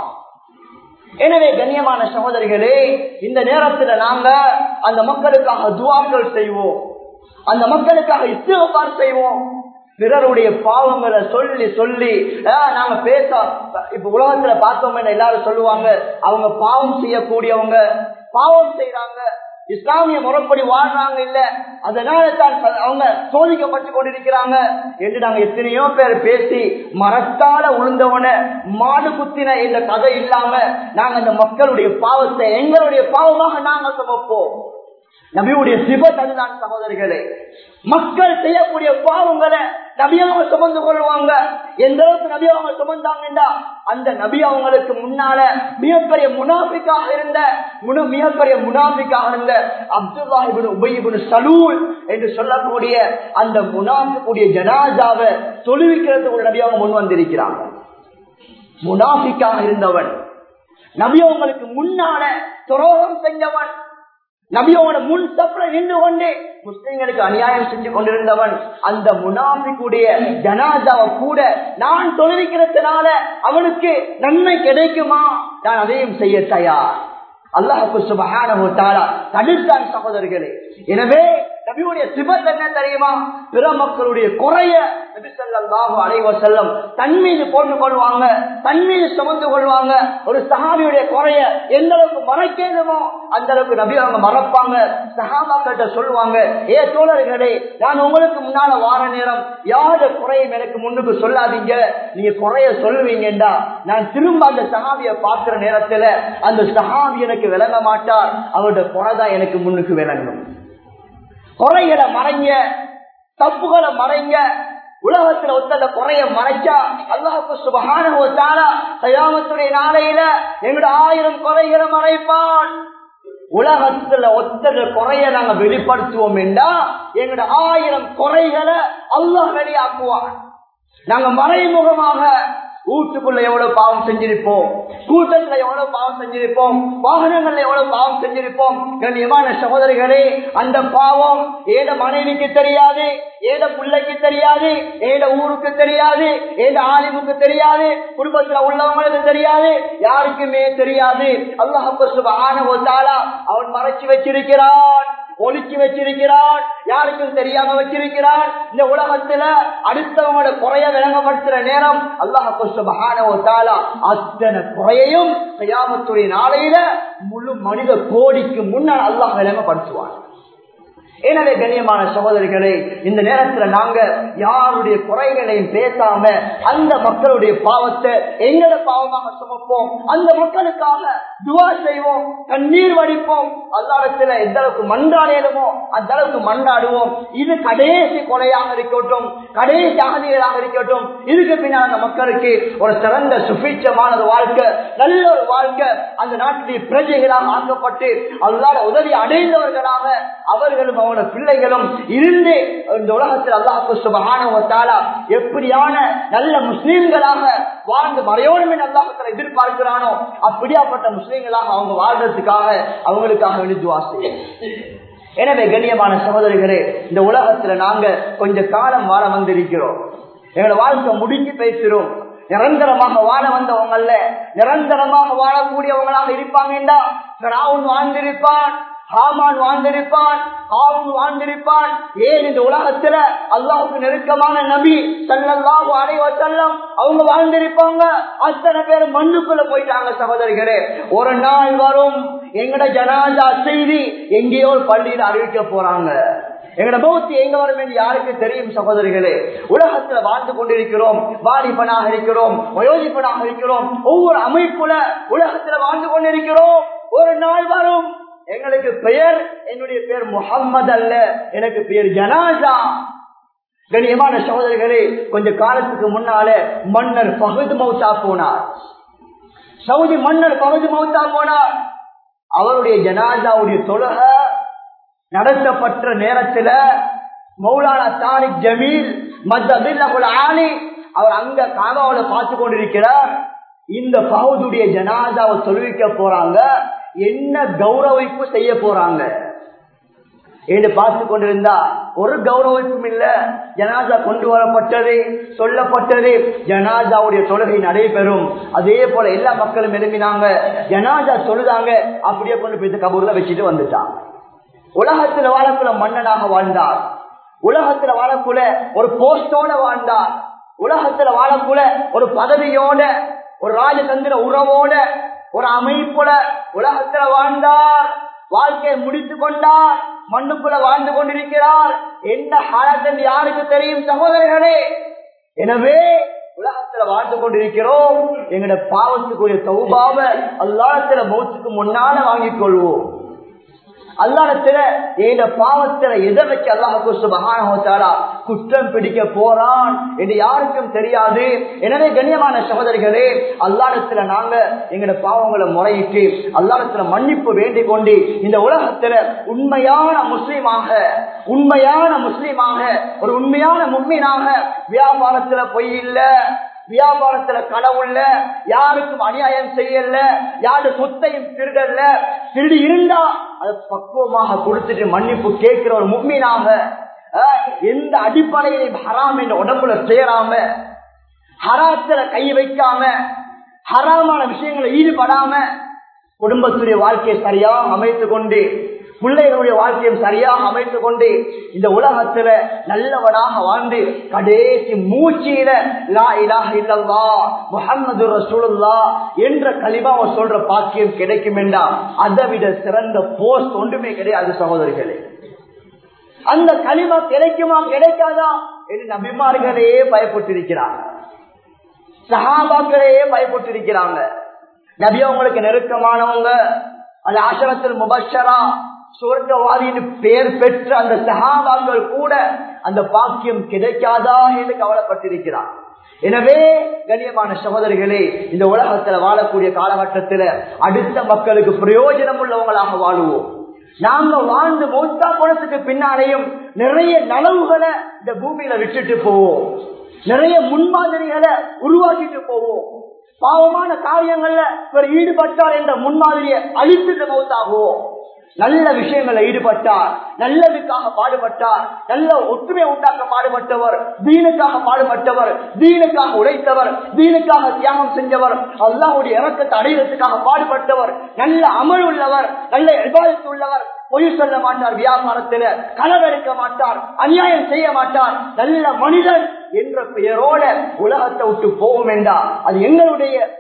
எனவே கண்ணியமான சகோதரிகளே இந்த நேரத்துல நாங்க அந்த மக்களுக்காக துவாக்கள் செய்வோம் அந்த மக்களுக்காக இஸ்திகார் செய்வோம் பிறருடைய பாவங்களை சொல்லி சொல்லி நாங்க பேச இப்ப உலகத்துல பார்த்தோம் எல்லாரும் சொல்லுவாங்க அவங்க பாவம் செய்யக்கூடியவங்க பாவம் செய்யறாங்க இஸ்லாமிய முறைப்படி வாழ்றாங்க இல்ல அதனால தான் அவங்க சோதிக்கப்பட்டு கொண்டிருக்கிறாங்க என்று நாங்க எத்தனையோ பேர் பேசி மரத்தால உளுந்தவன மாடு குத்தின இந்த கதை இல்லாம நாங்க அந்த மக்களுடைய பாவத்தை எங்களுடைய பாவமாக நாங்க சுமப்போம் நபியுடைய சிபத் அதுதான் சகோதரிகளே மக்கள் செய்யக்கூடிய பாவங்களை நபியாக சுமந்து கொள்வாங்க எந்த அளவுக்கு நபி அவங்க சுமந்தாங்கன்னா அந்த நபி அவங்களுக்கு முன்னால மிகப்பெரிய முனாபிக்காக இருந்த மிகப்பெரிய முனாபிக்காக இருந்த அப்துல்லாஹிபின் உபயிபின் சலூல் என்று சொல்லக்கூடிய அந்த முனாபிக்கூடிய ஜனாஜாவை தொழுவிக்கிறதுக்கு ஒரு நபி அவங்க முன் வந்திருக்கிறாங்க முனாபிக்காக இருந்தவன் நபி அவங்களுக்கு முன்னால துரோகம் செஞ்சவன் நபியோட முன் தப்புற நின்று கொண்டு முஸ்லிம்களுக்கு அநியாயம் செஞ்சு கொண்டிருந்தவன் அந்த முனாபிக்குடைய ஜனாதாவை கூட நான் தொழிலிக்கிறதுனால அவனுக்கு நன்மை கிடைக்குமா நான் அதையும் செய்ய தயார் அல்லாஹுக்கு சுபகான தடுத்தான் சகோதரர்களே எனவே நபியுடைய சிபத் என்ன தெரியுமா பிற மக்களுடைய குறைய நபி ஸல்லல்லாஹு அலைஹி வஸல்லம் தன் மீது போட்டுக் கொள்வாங்க தன் மீது சுமந்து கொள்வாங்க ஒரு சஹாபியுடைய குறைய எந்த அளவுக்கு மறைக்கணுமோ அந்த அளவுக்கு நபி அவங்க மறப்பாங்க சஹாபாக்கிட்ட சொல்லுவாங்க ஏ தோழர்களே நான் உங்களுக்கு முன்னால வார நேரம் யார குறையும் எனக்கு முன்னுக்கு சொல்லாதீங்க நீங்க குறைய சொல்லுவீங்கடா நான் திரும்ப அந்த சஹாபியை பார்க்கிற நேரத்துல அந்த சஹாபி எனக்கு விளங்க மாட்டார் அவருடைய குறைதான் எனக்கு முன்னுக்கு விளங்கும் குறைகளை மறைங்க தப்புகளை மறைங்க உலகத்துல ஒத்தத குறைய மறைச்சா அல்லாஹுக்கு சுபகான தயாமத்துடைய நாளையில எங்களோட ஆயிரம் குறைகளை மறைப்பான் உலகத்துல ஒத்தத குறைய நாங்க வெளிப்படுத்துவோம் என்றா எங்களோட ஆயிரம் குறைகளை அல்லாஹ் வெளியாக்குவான் நாங்க மறைமுகமாக வீட்டுக்குள்ள எவ்வளவு பாவம் செஞ்சிருப்போம் கூட்டத்துல எவ்வளவு பாவம் செஞ்சிருப்போம் வாகனங்கள்ல எவ்வளவு பாவம் செஞ்சிருப்போம் கண்ணியமான சகோதரிகளே அந்த பாவம் ஏத மனைவிக்கு தெரியாது ஏத பிள்ளைக்கு தெரியாது ஏத ஊருக்கு தெரியாது ஏத ஆலிமுக்கு தெரியாது குடும்பத்துல உள்ளவங்களுக்கு தெரியாது யாருக்குமே தெரியாது அல்லாஹு சுபஹானஹு வ தஆலா அவன் மறைச்சு வச்சிருக்கிறான் ஒழிச்சு வச்சிருக்கிறான் யாருக்கும் தெரியாம வச்சிருக்கிறான் இந்த உலகத்துல அடுத்தவங்களோட குறைய விளங்கப்படுத்துற நேரம் அல்லாஹால அத்தனை குறையையும் கயாமத்துடைய நாளையில முழு மனித கோடிக்கு முன்னால் அல்லாஹ் விளங்கப்படுத்துவான் எனவே கண்ணியமான சகோதரிகளே இந்த நேரத்துல நாங்க யாருடைய குறைகளையும் பேசாம அந்த மக்களுடைய பாவத்தை எங்கள பாவமாக சுமப்போம் அந்த மக்களுக்காக துவா செய்வோம் கண்ணீர் வடிப்போம் அல்லாடத்துல எந்த அளவுக்கு மன்றாடலுமோ அந்த அளவுக்கு மன்றாடுவோம் இது கடைசி கொலையாக இருக்கட்டும் கடைசி அகதிகளாக இருக்கட்டும் இதுக்கு பின்னால் அந்த மக்களுக்கு ஒரு சிறந்த சுபீட்சமான ஒரு வாழ்க்கை நல்ல ஒரு வாழ்க்கை அந்த நாட்டுடைய பிரஜைகளாக ஆக்கப்பட்டு அல்லாத உதவி அடைந்தவர்களாக அவர்களும் அவங்களோட பிள்ளைகளும் இருந்து இந்த உலகத்தில் அல்லாஹு சுபகான எப்படியான நல்ல முஸ்லீம்களாக வாழ்ந்து மறையோடும் என்று அல்லாஹத்தில் எதிர்பார்க்கிறானோ அப்படியாப்பட்ட முஸ்லீம்களாக அவங்க வாழ்றதுக்காக அவங்களுக்காக எழுதுவா செய்யும் எனவே கண்ணியமான சகோதரிகளே இந்த உலகத்துல நாங்க கொஞ்ச காலம் வாழ வந்திருக்கிறோம் எங்களோட வாழ்க்கை முடிஞ்சு பேசுறோம் நிரந்தரமாக வாழ வந்தவங்க அல்ல நிரந்தரமாக வாழக்கூடியவங்களாக இருப்பாங்கடா வாழ்ந்திருப்பான் ஹாமான் வாழ்ந்திருப்பான் ஆவும் வாழ்ந்திருப்பான் ஏன் இந்த உலகத்துல அல்லாவுக்கு நெருக்கமான நபி சல்லல்லாஹு அலைவ செல்லம் அவங்க வாழ்ந்திருப்பாங்க அத்தனை பேர் மண்ணுக்குள்ள போயிட்டாங்க சகோதரிகளே ஒரு நாள் வரும் எங்கட ஜனாதா செய்தி எங்கேயோ ஒரு பள்ளியில அறிவிக்க போறாங்க எங்கட பௌத்தி எங்க வரும் என்று யாருக்கு தெரியும் சகோதரிகளே உலகத்துல வாழ்ந்து கொண்டிருக்கிறோம் வாலிபனாக இருக்கிறோம் வயோதிப்பனாக இருக்கிறோம் ஒவ்வொரு அமைப்புல உலகத்துல வாழ்ந்து கொண்டிருக்கிறோம் ஒரு நாள் வரும் எங்களுக்கு பெயர் என்னுடைய பேர் முகம்மது அல்ல எனக்கு பேர் ஜனாசா கண்ணியமான சகோதரிகளே கொஞ்ச காலத்துக்கு முன்னால மன்னர் பகுது மௌத்தா போனார் சவுதி மன்னர் பகுது மௌத்தா போனார் அவருடைய ஜனாசாவுடைய தொழுக நடத்தப்பட்ட நேரத்துல மௌலானா தாரிக் ஜமீல் மத்திய ஆணி அவர் அங்க காபாவில பார்த்து கொண்டிருக்கிறார் இந்த பகுதுடைய ஜனாதாவை தொழுவிக்க போறாங்க என்ன கௌரவிப்பு செய்ய போறாங்க என்று பார்த்து கொண்டிருந்தா ஒரு கௌரவிப்பும் இல்ல ஜனாதா கொண்டு வரப்பட்டது சொல்லப்பட்டது ஜனாதாவுடைய தொழுகை நடைபெறும் அதே போல எல்லா மக்களும் எழுப்பினாங்க ஜனாதா தொழுதாங்க அப்படியே கொண்டு போய் கபூர்ல வச்சுட்டு வந்துட்டான் உலகத்துல வாழக்குள்ள மன்னனாக வாழ்ந்தார் உலகத்துல வாழக்குள்ள ஒரு போஸ்டோட வாழ்ந்தார் உலகத்துல வாழக்குள்ள ஒரு பதவியோட ஒரு ராஜதந்திர உறவோட ஒரு அமைப்புல உலகத்துல வாழ்ந்தார் வாழ்க்கையை முடித்து கொண்டார் மண்ணுக்குள்ள வாழ்ந்து கொண்டிருக்கிறார் என்ன ஹாலத்தன் யாருக்கு தெரியும் சகோதரர்களே எனவே உலகத்துல வாழ்ந்து கொண்டிருக்கிறோம் எங்களோட பாவத்துக்குரிய சௌபாவ அல்லாடத்துல மௌத்துக்கு முன்னால வாங்கிக் கொள்வோம் அல்லாடத்துல எங்க பாவத்துல எதை வச்சு அல்லாஹு சுபகானா குற்றம் பிடிக்க போறான் என்று யாருக்கும் தெரியாது எனவே கண்ணியமான சகோதரிகளே அல்லாடத்துல நாங்க எங்களோட பாவங்களை முறையிட்டு அல்லாடத்துல மன்னிப்பு வேண்டிக் கொண்டு இந்த உலகத்துல உண்மையான முஸ்லீமாக உண்மையான முஸ்லீமாக ஒரு உண்மையான முன்மீனாக வியாபாரத்துல பொய் இல்ல வியாபாரத்துல கடவுள்ல யாருக்கும் அநியாயம் செய்யல யாரு சொத்தையும் திருடல்ல திருடி இருந்தா அதை பக்குவமாக கொடுத்துட்டு மன்னிப்பு கேட்கிற ஒரு மும்மீனாக எந்த அடிப்படையிலையும் ஹராம் என்ற உடம்புல சேராம ஹராத்துல கை வைக்காம ஹராமான விஷயங்களை ஈடுபடாம குடும்பத்துடைய வாழ்க்கையை சரியாக அமைத்து கொண்டு பிள்ளைகளுடைய வாழ்க்கையும் சரியாக அமைத்துக் கொண்டு இந்த உலகத்துல நல்லவனாக வாழ்ந்து கடைசி மூச்சியில லா இலாக இல்லல்லா முகமது ரசூலுல்லா என்ற கலிமாவை சொல்ற பாக்கியம் கிடைக்கும் என்றா அதை விட சிறந்த போஸ்ட் ஒன்றுமே கிடையாது சகோதரிகளே அந்த களிமா கிடைக்குமா கிடைக்காதா என்று நபிமார்களே பயப்பட்டிருக்கிறாங்க சகாபாக்களே பயப்பட்டிருக்கிறாங்க நபி அவங்களுக்கு நெருக்கமானவங்க அது ஆசிரத்தில் முபஷரா சுவர்க்கவாதின்னு பெயர் பெற்ற அந்த சகாபாக்கள் கூட அந்த பாக்கியம் கிடைக்காதா என்று கவலைப்பட்டிருக்கிறார் எனவே கண்ணியமான சகோதரிகளே இந்த உலகத்துல வாழக்கூடிய காலகட்டத்துல அடுத்த மக்களுக்கு பிரயோஜனம் உள்ளவங்களாக வாழுவோம் நாங்க வாழ்ந்து மௌத்தா போனதுக்கு பின்னாலேயும் நிறைய நலவுகளை இந்த பூமியில விட்டுட்டு போவோம் நிறைய முன்மாதிரிகளை உருவாக்கிட்டு போவோம் பாவமான காரியங்கள்ல இவர் ஈடுபட்டார் என்ற முன்மாதிரியை அழித்துட்டு மௌத்தாகுவோம் நல்ல விஷயங்களை ஈடுபட்டார் நல்லதுக்காக பாடுபட்டார் நல்ல ஒற்றுமை உண்டாக்க பாடுபட்டவர் தீனுக்காக பாடுபட்டவர் தீனுக்காக உழைத்தவர் தீனுக்காக தியாகம் செஞ்சவர் அல்லாவுடைய இறக்கத்தை அடைவதற்காக பாடுபட்டவர் நல்ல அமல் உள்ளவர் நல்ல எதிர்பார்த்து உள்ளவர் பொய் சொல்ல மாட்டார் வியாபாரத்தில் களவெடுக்க மாட்டார் அநியாயம் செய்ய மாட்டார் நல்ல மனிதன் என்ற பெயரோட உலகத்தை விட்டு போகும் என்றா அது எங்களுடைய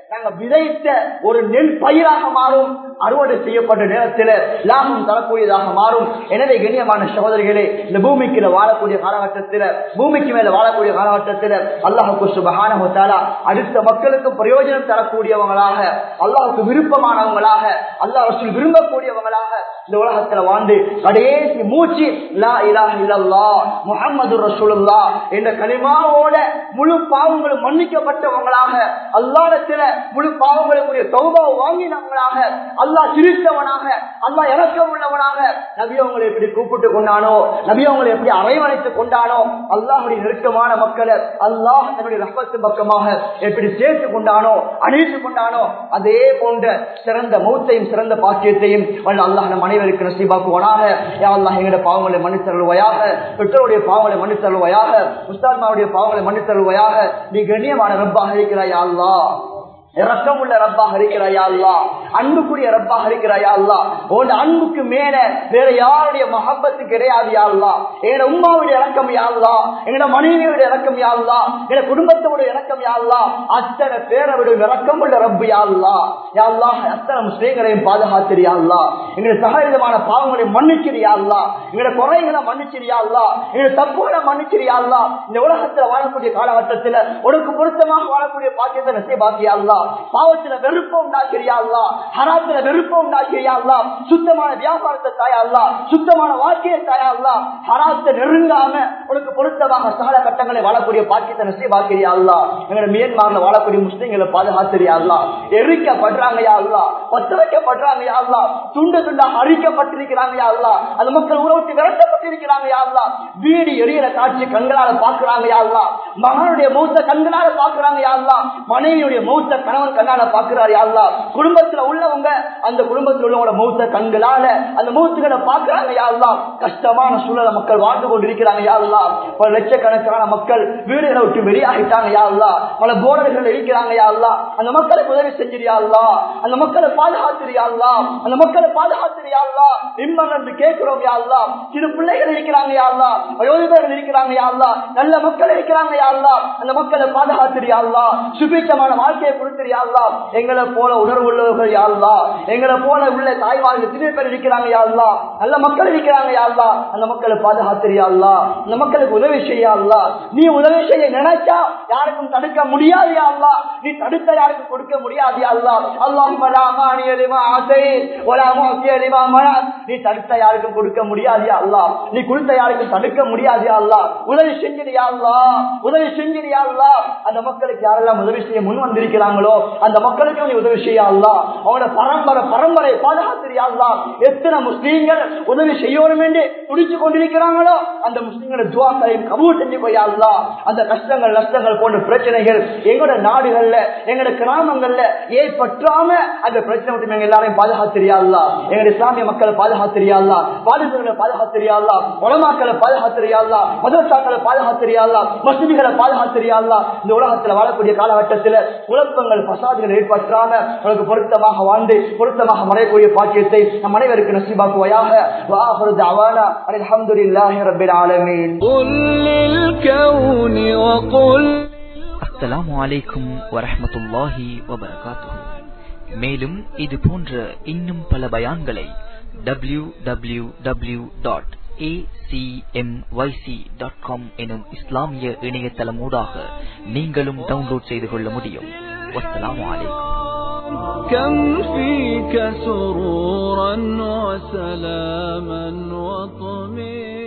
நாங்க விதைத்த ஒரு நெல் பயிராக மாறும் அறுவடை செய்யப்பட்ட நேரத்தில் லாபம் தரக்கூடியதாக மாறும் எனவே கண்ணியமான சகோதரிகளே இந்த பூமிக்கு வாழக்கூடிய காலகட்டத்தில் பூமிக்கு மேல வாழக்கூடிய காலகட்டத்தில் அல்லாஹுக்கு சுபகான அடுத்த மக்களுக்கு பிரயோஜனம் தரக்கூடியவங்களாக அல்லாஹுக்கு விருப்பமானவங்களாக அல்லாஹ் ரசூல் விரும்பக்கூடியவங்களாக இந்த உலகத்துல வாழ்ந்து கடைசி மூச்சு லா இலாஹ இல்லல்லாஹ் முஹம்மது ரசூலுல்லா என்ற கலிமாவோட முழு பாவங்களும் மன்னிக்கப்பட்டவங்களாக அல்லாஹ்விடத்துல முழு பாவங்களுக்குரிய தௌபாவை வாங்கினவங்களாக அல்லாஹ் சிரித்தவனாக அல்லாஹ் இறக்கம் உள்ளவனாக நபி அவங்களை எப்படி கூப்பிட்டு கொண்டானோ நபி அவங்களை எப்படி அரவணைத்து கொண்டானோ அல்லாஹுடைய நெருக்கமான மக்களை அல்லாஹ் தன்னுடைய ரப்பத்து பக்கமாக எப்படி சேர்த்து கொண்டானோ அணிவித்து கொண்டானோ அதே போன்ற சிறந்த மௌத்தையும் சிறந்த பாக்கியத்தையும் வல்ல அல்லாஹ் நம் அனைவருக்கு நசீபாக்குவானாக யா அல்லாஹ் எங்களுடைய பாவங்களை மன்னித்தருள்வாயாக பெற்றோருடைய பாவங்களை மன்னித்தருள்வாயாக முஸ்தான்மாவுடைய பாவங்களை மன்னித்தருள்வாயாக நீ கண்ணியமான ரப்பாக இருக்கிறாய் யா அல்லாஹ் இரக்கமுள்ள ரப்பாக இருக்கிறாயா அல்லா அன்புக்குரிய ரப்பாக இருக்கிறாயா அல்லா உன் அன்புக்கு மேல வேற யாருடைய மகப்பத்து கிடையாது யாழ்லா எங்களோட உமாவுடைய இறக்கம் யாழ்லா எங்களோட மனைவியுடைய இறக்கம் யாழ்லா எங்களோட குடும்பத்தோட இறக்கம் யாழ்லா அத்தனை பேரவுடைய இறக்கம் உள்ள ரப்பு யாழ்லா யாழ்லா அத்தனை முஸ்லீம்களையும் பாதுகாத்திரியாள்லா எங்களுடைய சகவிதமான பாவங்களை மன்னிச்சிரியாள்லா எங்களோட குறைகளை மன்னிச்சிரியாள்லா எங்களோட தப்புகளை மன்னிச்சிரியாள்லா இந்த உலகத்துல வாழக்கூடிய காலகட்டத்துல உனக்கு பொருத்தமாக வாழக்கூடிய பாக்கியத்தை நசைபாக்கியாள்லா பாவத்துல வெறுப்பம் உண்டாக்கிறியாள்லா ஹராத்துல வெறுப்பம் உண்டாக்கிறியாள்லா சுத்தமான வியாபாரத்தை தாயாள்லா சுத்தமான வாழ்க்கையை தாயாள்லா ஹராத்தை நெருங்காம உனக்கு பொருத்தமாக சால கட்டங்களை வாழக்கூடிய பாக்கியத்தை நசைபாக்கிறியாள்லா எங்களோட மியன்மார்ல வாழக்கூடிய முஸ்லிம்களை பாதுகாத்திரியாள்லா எரிக்கப்படுறாங்க யாழ்லா பத்த வைக்கப்படுறாங்க யாழ்லா துண்டு துண்டாக அழிக்கப்பட்டிருக்கிறாங்க யாழ்லா அந்த மக்கள் உறவுக்கு விரட்டப்பட்டிருக்கிறாங்க யாழ்லா வீடு எரியற காட்சி கண்களால பாக்குறாங்க யாழ்லா மகனுடைய மௌத்த கண்களால பாக்குறாங்க யாழ்லா மனைவியுடைய மௌத்த கணவன் கண்ணால பாக்குறாரு யாழ்லா குடும்பத்துல உள்ளவங்க அந்த குடும்பத்தில் உள்ளவங்களோட மௌத்த கண்களால அந்த மௌத்துகளை பாக்குறாங்க யாழ்லா கஷ்டமான சூழல மக்கள் வாழ்ந்து கொண்டிருக்கிறாங்க யாழ்லா பல லட்சக்கணக்கான மக்கள் வீடுகளை விட்டு வெளியாகிட்டாங்க யாழ்லா பல போர்டர்கள் இருக்கிறாங்க யாழ்லா அந்த மக்களுக்கு உதவி செஞ்சிரியாள்லா அந்த மக்களை பாதுகாத்திரியாள்லா அந்த மக்களை பாதுகாத்திரியாள்லா நிம்மன் என்று கேட்கிறோம் யாழ்லா சிறு பிள்ளைகள் இருக்கிறாங்க யாழ்லா வயோதிபர்கள் இருக்கிறாங்க யாழ்லா நல்ல மக்கள் இருக்கிறாங்க யாழ்லா அந்த மக்களை பாதுகாத்திரியாள்லா சுபீட்சமான வாழ்க்கையை கொடுத்திரியாள்லா எங்களை போல உணர்வு உள்ளவர்கள் யாழ்லா எங்களை போல உள்ள தாய்வார்கள் சிறிய பேர் இருக்கிறாங்க யாழ்லா நல்ல மக்கள் இருக்கிறாங்க யாழ்லா அந்த மக்களை பாதுகாத்திரியாள்லா அந்த மக்களுக்கு உதவி செய்யாள்லா நீ உதவி செய்ய நினைச்சா யாருக்கும் தடுக்க முடியாது யாழ்லா நீ தடுத்த யாருக்கும் கொடுக்க முடியாது யாழ்லா அல்லாஹ் நீ தடுத்த யாருக்கும் கொடுக்க முடியாது அல்லா நீ கொடுத்த யாருக்கும் தடுக்க முடியாது அல்லா உதவி செஞ்சிரியா அல்லா உதவி செஞ்சிரியா அல்லா அந்த மக்களுக்கு யாரெல்லாம் உதவி செய்ய முன் வந்திருக்கிறாங்களோ அந்த மக்களுக்கு நீ உதவி செய்ய அல்லா அவனோட பரம்பரை பரம்பரை பாதுகாத்திரியா அல்லா எத்தனை முஸ்லீம்கள் உதவி செய்யணும் என்று துடிச்சு கொண்டிருக்கிறாங்களோ அந்த முஸ்லீம்களை துவாக்களையும் கபூர் செஞ்சு போயா அந்த கஷ்டங்கள் நஷ்டங்கள் போன்ற பிரச்சனைகள் எங்களோட நாடுகள்ல எங்களோட கிராமங்கள்ல ஏற்பற்றாம அந்த பிரச்சனை விட்டு எங்க எல்லாரையும் பாதுகாத்திரியாள்லா எங்க இஸ்லாமிய மக்களை பாதுகாத்திரியாள்லா பாதுகாப்புகளை பாதுகாத்திரியாள்லா உலமாக்களை பாதுகாத்திரியாள்லா மதரசாக்களை பாதுகாத்திரியாள்லா மசூதிகளை பாதுகாத்திரியாள்லா இந்த உலகத்துல வாழக்கூடிய காலகட்டத்தில் குழப்பங்கள் பசாதிகள் ஏற்பற்றாம உனக்கு பொருத்தமாக வாழ்ந்து பொருத்தமாக மறையக்கூடிய பாக்கியத்தை நம் அனைவருக்கு நசீபாக்குவையாக வாஹருது அவானா அல்ஹம்துலில்லாஹி ரப்பில் ஆலமீன் قل للكون وقل அஸ்ஸலாமு அலைக்கும் வரஹ்மத்துல்லாஹி வபரகாத்துஹு மேலும் இது போன்ற இன்னும் பல பயான்களை W W W dot dot com எனும் இஸ்லாமிய இணையதளமூடாக நீங்களும் டவுன்லோட் செய்து கொள்ள முடியும் வஸ்ஸலாமு அலைக்கும் كم فيك سرورا وسلاما وطمئنا